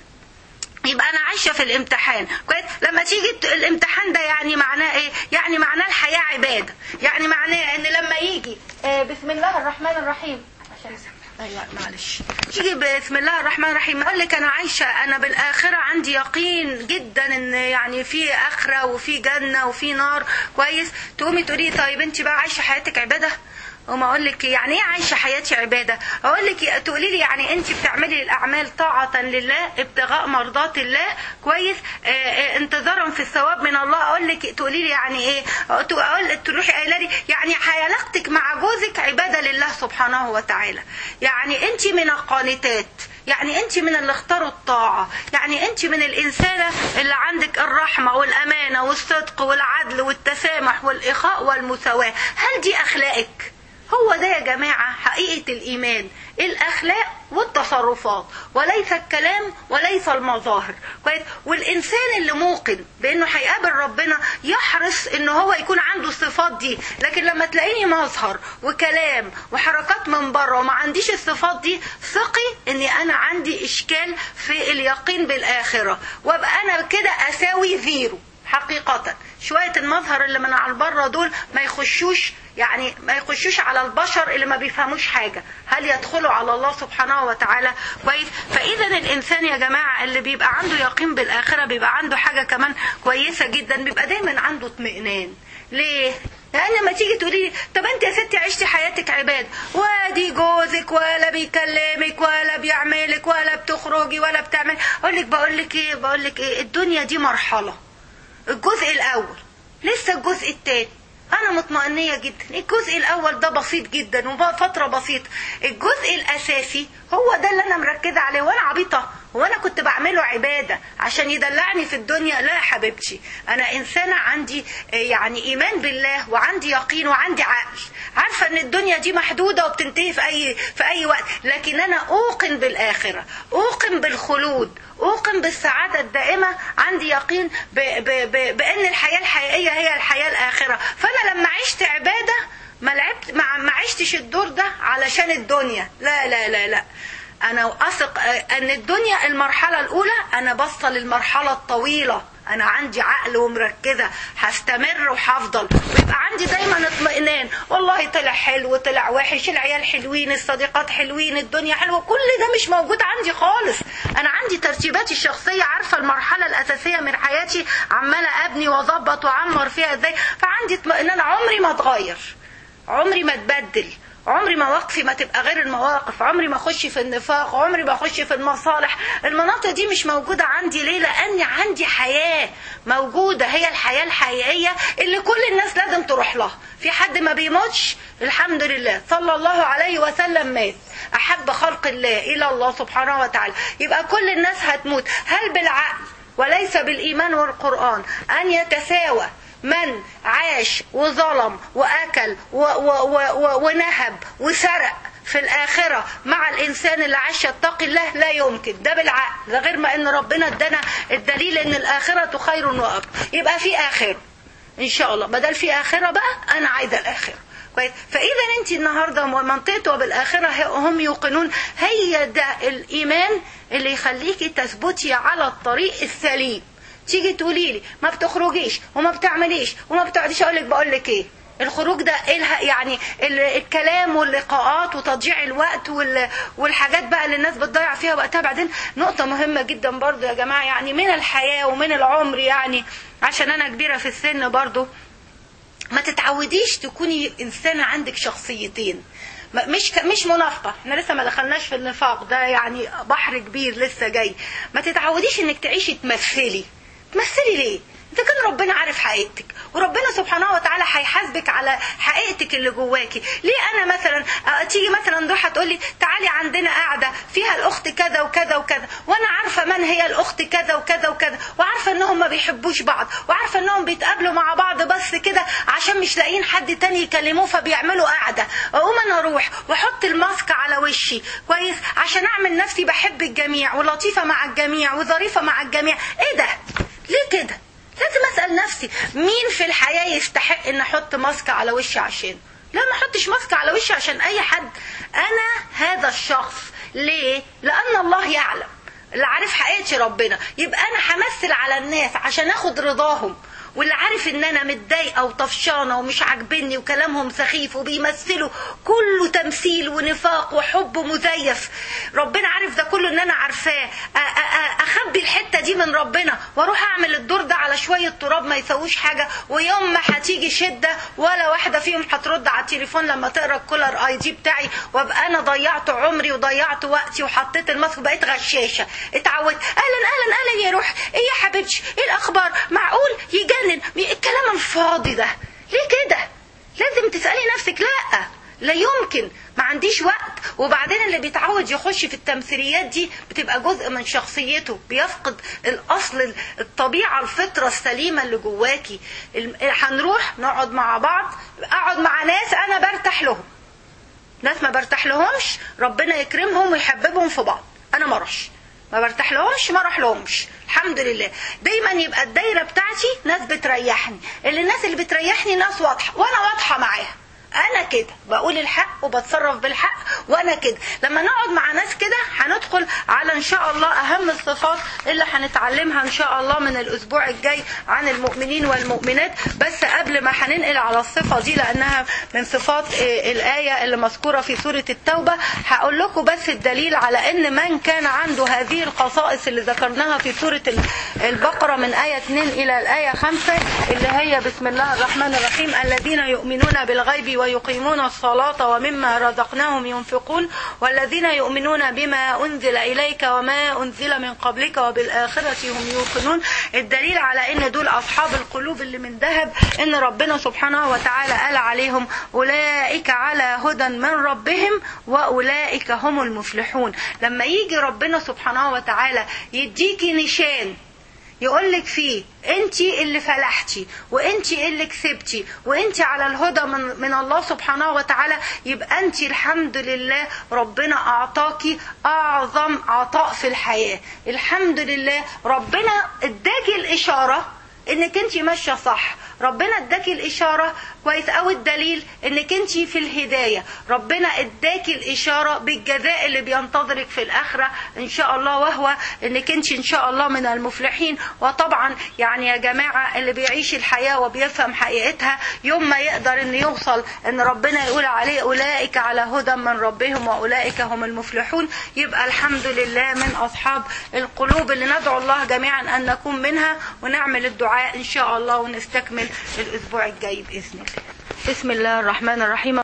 يبقى انا عايشه في الامتحان كويس لما تيجي الامتحان ده يعني معناه ايه يعني معناه الحياه عباده يعني معناه ان لما يجي آه بسم الله الرحمن الرحيم عشان ايوه معلش تيجي بسم الله الرحمن الرحيم اقول لك انا عايشه انا بالاخره عندي يقين جدا ان يعني في اخره وفي جنه وفي نار كويس تقومي تقولي طيب انت بقى عايشه حياتك عباده وما اقول لك يعني ايه عايشه حياتي عباده اقول لك تقولي لي يعني انت بتعملي الاعمال طاعه لله ابتغاء مرضات الله كويس آه آه انتظارا في الثواب من الله اقول لك تقولي لي يعني ايه اقول تروحي قايله لي يعني علاقتك مع جوزك عباده لله سبحانه وتعالى يعني انت من القانتات يعني انت من اللي اختاروا الطاعة يعني انت من الانسانة اللي عندك الرحمة والامانة والصدق والعدل والتسامح والاخاء والمساواة هل دي اخلاقك هو ده يا جماعة حقيقة الإيمان الأخلاق والتصرفات وليس الكلام وليس المظاهر كويس والإنسان اللي موقن بأنه هيقابل ربنا يحرص أنه هو يكون عنده الصفات دي لكن لما تلاقيني مظهر وكلام وحركات من بره وما عنديش الصفات دي ثقي أني أنا عندي إشكال في اليقين بالآخرة وابقى أنا كده أساوي زيرو حقيقة شوية المظهر اللي من على البره دول ما يخشوش يعني ما يخشوش على البشر اللي ما بيفهموش حاجة هل يدخلوا على الله سبحانه وتعالى كويس فإذا الإنسان يا جماعة اللي بيبقى عنده يقين بالآخرة بيبقى عنده حاجة كمان كويسة جدا بيبقى دايما عنده اطمئنان ليه؟ لان لما تيجي تقولي لي طب انت يا ستي عشتي حياتك عباد وادي جوزك ولا بيكلمك ولا بيعملك ولا بتخرجي ولا بتعمل اقول لك بقول لك ايه بقول لك ايه الدنيا دي مرحله الجزء الاول لسه الجزء الثاني انا مطمئنيه جدا الجزء الاول ده بسيط جدا وفتره بسيطه الجزء الاساسي هو ده اللي انا مركزه عليه وانا عبيطه وانا كنت بعمله عباده عشان يدلعني في الدنيا لا يا حبيبتي انا انسانه عندي يعني ايمان بالله وعندي يقين وعندي عقل عارفه ان الدنيا دي محدوده وبتنتهي في اي في اي وقت لكن انا اوقن بالاخره اوقن بالخلود اوقن بالسعاده الدائمه عندي يقين ب ب ب بان الحياه الحقيقيه هي الحياه الاخره فانا لما عشت عباده ما لعبت ما, ما عشتش الدور ده علشان الدنيا لا لا لا لا انا اثق ان الدنيا المرحله الاولى انا بصل للمرحله الطويله انا عندي عقل ومركزه هستمر وهفضل ويبقى عندي دايما اطمئنان والله طلع حلو طلع وحش العيال حلوين الصديقات حلوين الدنيا حلوه كل ده مش موجود عندي خالص انا عندي ترتيباتي الشخصيه عارفه المرحله الاساسيه من حياتي عماله ابني واظبط واعمر فيها ازاي فعندي اطمئنان عمري ما اتغير عمري ما اتبدل عمري مواقفي ما تبقى غير المواقف عمري ما اخش في النفاق عمري ما اخش في المصالح المناطق دي مش موجودة عندي ليه لاني عندي حياة موجودة هي الحياة الحقيقية اللي كل الناس لازم تروح لها في حد ما بيموتش الحمد لله صلى الله عليه وسلم مات احب خلق الله الى الله سبحانه وتعالى يبقى كل الناس هتموت هل بالعقل وليس بالايمان والقرآن ان يتساوى من عاش وظلم واكل و و و ونهب وسرق في الآخرة مع الإنسان اللي عاش يتقي الله لا يمكن ده بالعقل ده غير ما إن ربنا ادانا الدليل إن الآخرة خير وأبقى يبقى في آخرة إن شاء الله بدل في آخرة بقى أنا عايزة الآخرة كويس فإذا أنت النهاردة منطقة وبالآخرة هم يوقنون هي ده الإيمان اللي يخليكي تثبتي على الطريق السليم تيجي تقولي لي ما بتخرجيش وما بتعمليش وما بتقعديش اقول لك بقول لك ايه الخروج ده إيه اله- يعني ال- الكلام واللقاءات وتضييع الوقت وال- والحاجات بقى اللي الناس بتضيع فيها وقتها بعدين نقطة مهمة جدا برضو يا جماعة يعني من الحياة ومن العمر يعني عشان أنا كبيرة في السن برضو ما تتعوديش تكوني انسانه عندك شخصيتين ما- مش ك- مش منافقه احنا لسه ما دخلناش في النفاق ده يعني بحر كبير لسه جاي ما تتعوديش انك تعيشي تمثلي تمثلي ليه اذا كان ربنا عارف حقيقتك وربنا سبحانه وتعالى هيحاسبك على حقيقتك اللي جواكي ليه انا مثلا آه، تيجي مثلا ضحى تقول لي تعالي عندنا قاعده فيها الاخت كذا وكذا وكذا وانا عارفه من هي الاخت كذا وكذا وكذا وعارفه انهم ما بيحبوش بعض وعارفه انهم بيتقابلوا مع بعض بس كده عشان مش لاقيين حد تاني يكلموه فبيعملوا قاعده اقوم انا اروح واحط الماسك على وشي كويس عشان اعمل نفسي بحب الجميع ولطيفه مع الجميع وظريفه مع الجميع ايه ده ليه كده لازم اسال نفسي مين في الحياه يستحق ان احط ماسك على وشي عشان لا ما احطش ماسك على وشي عشان اي حد انا هذا الشخص ليه لان الله يعلم اللي عارف حقيقتي ربنا يبقى انا همثل على الناس عشان اخد رضاهم واللي عارف ان انا متضايقه وطفشانه ومش عاجبني وكلامهم سخيف وبيمثلوا كله تمثيل ونفاق وحب مزيف ربنا عارف ده كله ان انا عارفاه أ- أ- أ- اخبي الحته دي من ربنا واروح اعمل الدور ده على شويه تراب ما يسووش حاجه ويوم ما هتيجي شده ولا واحده فيهم هترد على التليفون لما تقرا الكولر اي دي بتاعي وابقى انا ضيعت عمري وضيعت وقتي وحطيت الماسك بقيت غشاشه اتعودت اهلا اهلا اهلا يا روح ايه يا حبيبتي ايه الاخبار معقول يجنن مي- الكلام الفاضي ده ليه كده لازم تسالي نفسك لا لا يمكن ما عنديش وقت وبعدين اللي بيتعود يخش في التمثيليات دي بتبقى جزء من شخصيته بيفقد الاصل الطبيعه الفطره السليمه اللي جواكي الم- هنروح نقعد مع بعض اقعد مع ناس انا برتاح لهم ناس ما برتاح لهمش ربنا يكرمهم ويحببهم في بعض انا ما اروحش ما برتاح لهمش ما اروح لهمش الحمد لله دايما يبقى الدايره بتاعتي ناس بتريحني اللي الناس اللي بتريحني ناس واضحه وانا واضحه معاها انا كده بقول الحق وبتصرف بالحق وانا كده لما نقعد مع ناس كده هندخل على ان شاء الله اهم الصفات اللي هنتعلمها ان شاء الله من الاسبوع الجاي عن المؤمنين والمؤمنات بس قبل ما هننقل على الصفه دي لانها من صفات آه، الايه اللي مذكوره في سوره التوبه هقول لكم بس الدليل على ان من كان عنده هذه الخصائص اللي ذكرناها في سوره ال- البقره من ايه 2 الى الايه 5 اللي هي بسم الله الرحمن الرحيم الذين يؤمنون بالغيب ويقيمون الصلاة ومما رزقناهم ينفقون والذين يؤمنون بما أنزل إليك وما أنزل من قبلك وبالآخرة هم يوقنون الدليل على أن دول أصحاب القلوب اللي من ذهب أن ربنا سبحانه وتعالى قال عليهم أولئك على هدى من ربهم وأولئك هم المفلحون لما يجي ربنا سبحانه وتعالى يديكي نشان يقول لك فيه انت اللي فلحتي وانت اللي كسبتي وانت على الهدى من, من الله سبحانه وتعالى يبقى انت الحمد لله ربنا اعطاكي اعظم عطاء في الحياه الحمد لله ربنا اداكي الاشاره انك انت ماشيه صح ربنا اداكي الاشاره كويس قوي الدليل انك انت في الهدايه ربنا اداكي الاشاره بالجزاء اللي بينتظرك في الاخره ان شاء الله وهو انك انت ان شاء الله من المفلحين وطبعا يعني يا جماعه اللي بيعيش الحياه وبيفهم حقيقتها يوم ما يقدر ان يوصل ان ربنا يقول عليه اولئك على هدى من ربهم واولئك هم المفلحون يبقى الحمد لله من اصحاب القلوب اللي ندعو الله جميعا ان نكون منها ونعمل الدعاء ان شاء الله ونستكمل الاسبوع الجاي باذن الله بسم الله الرحمن الرحيم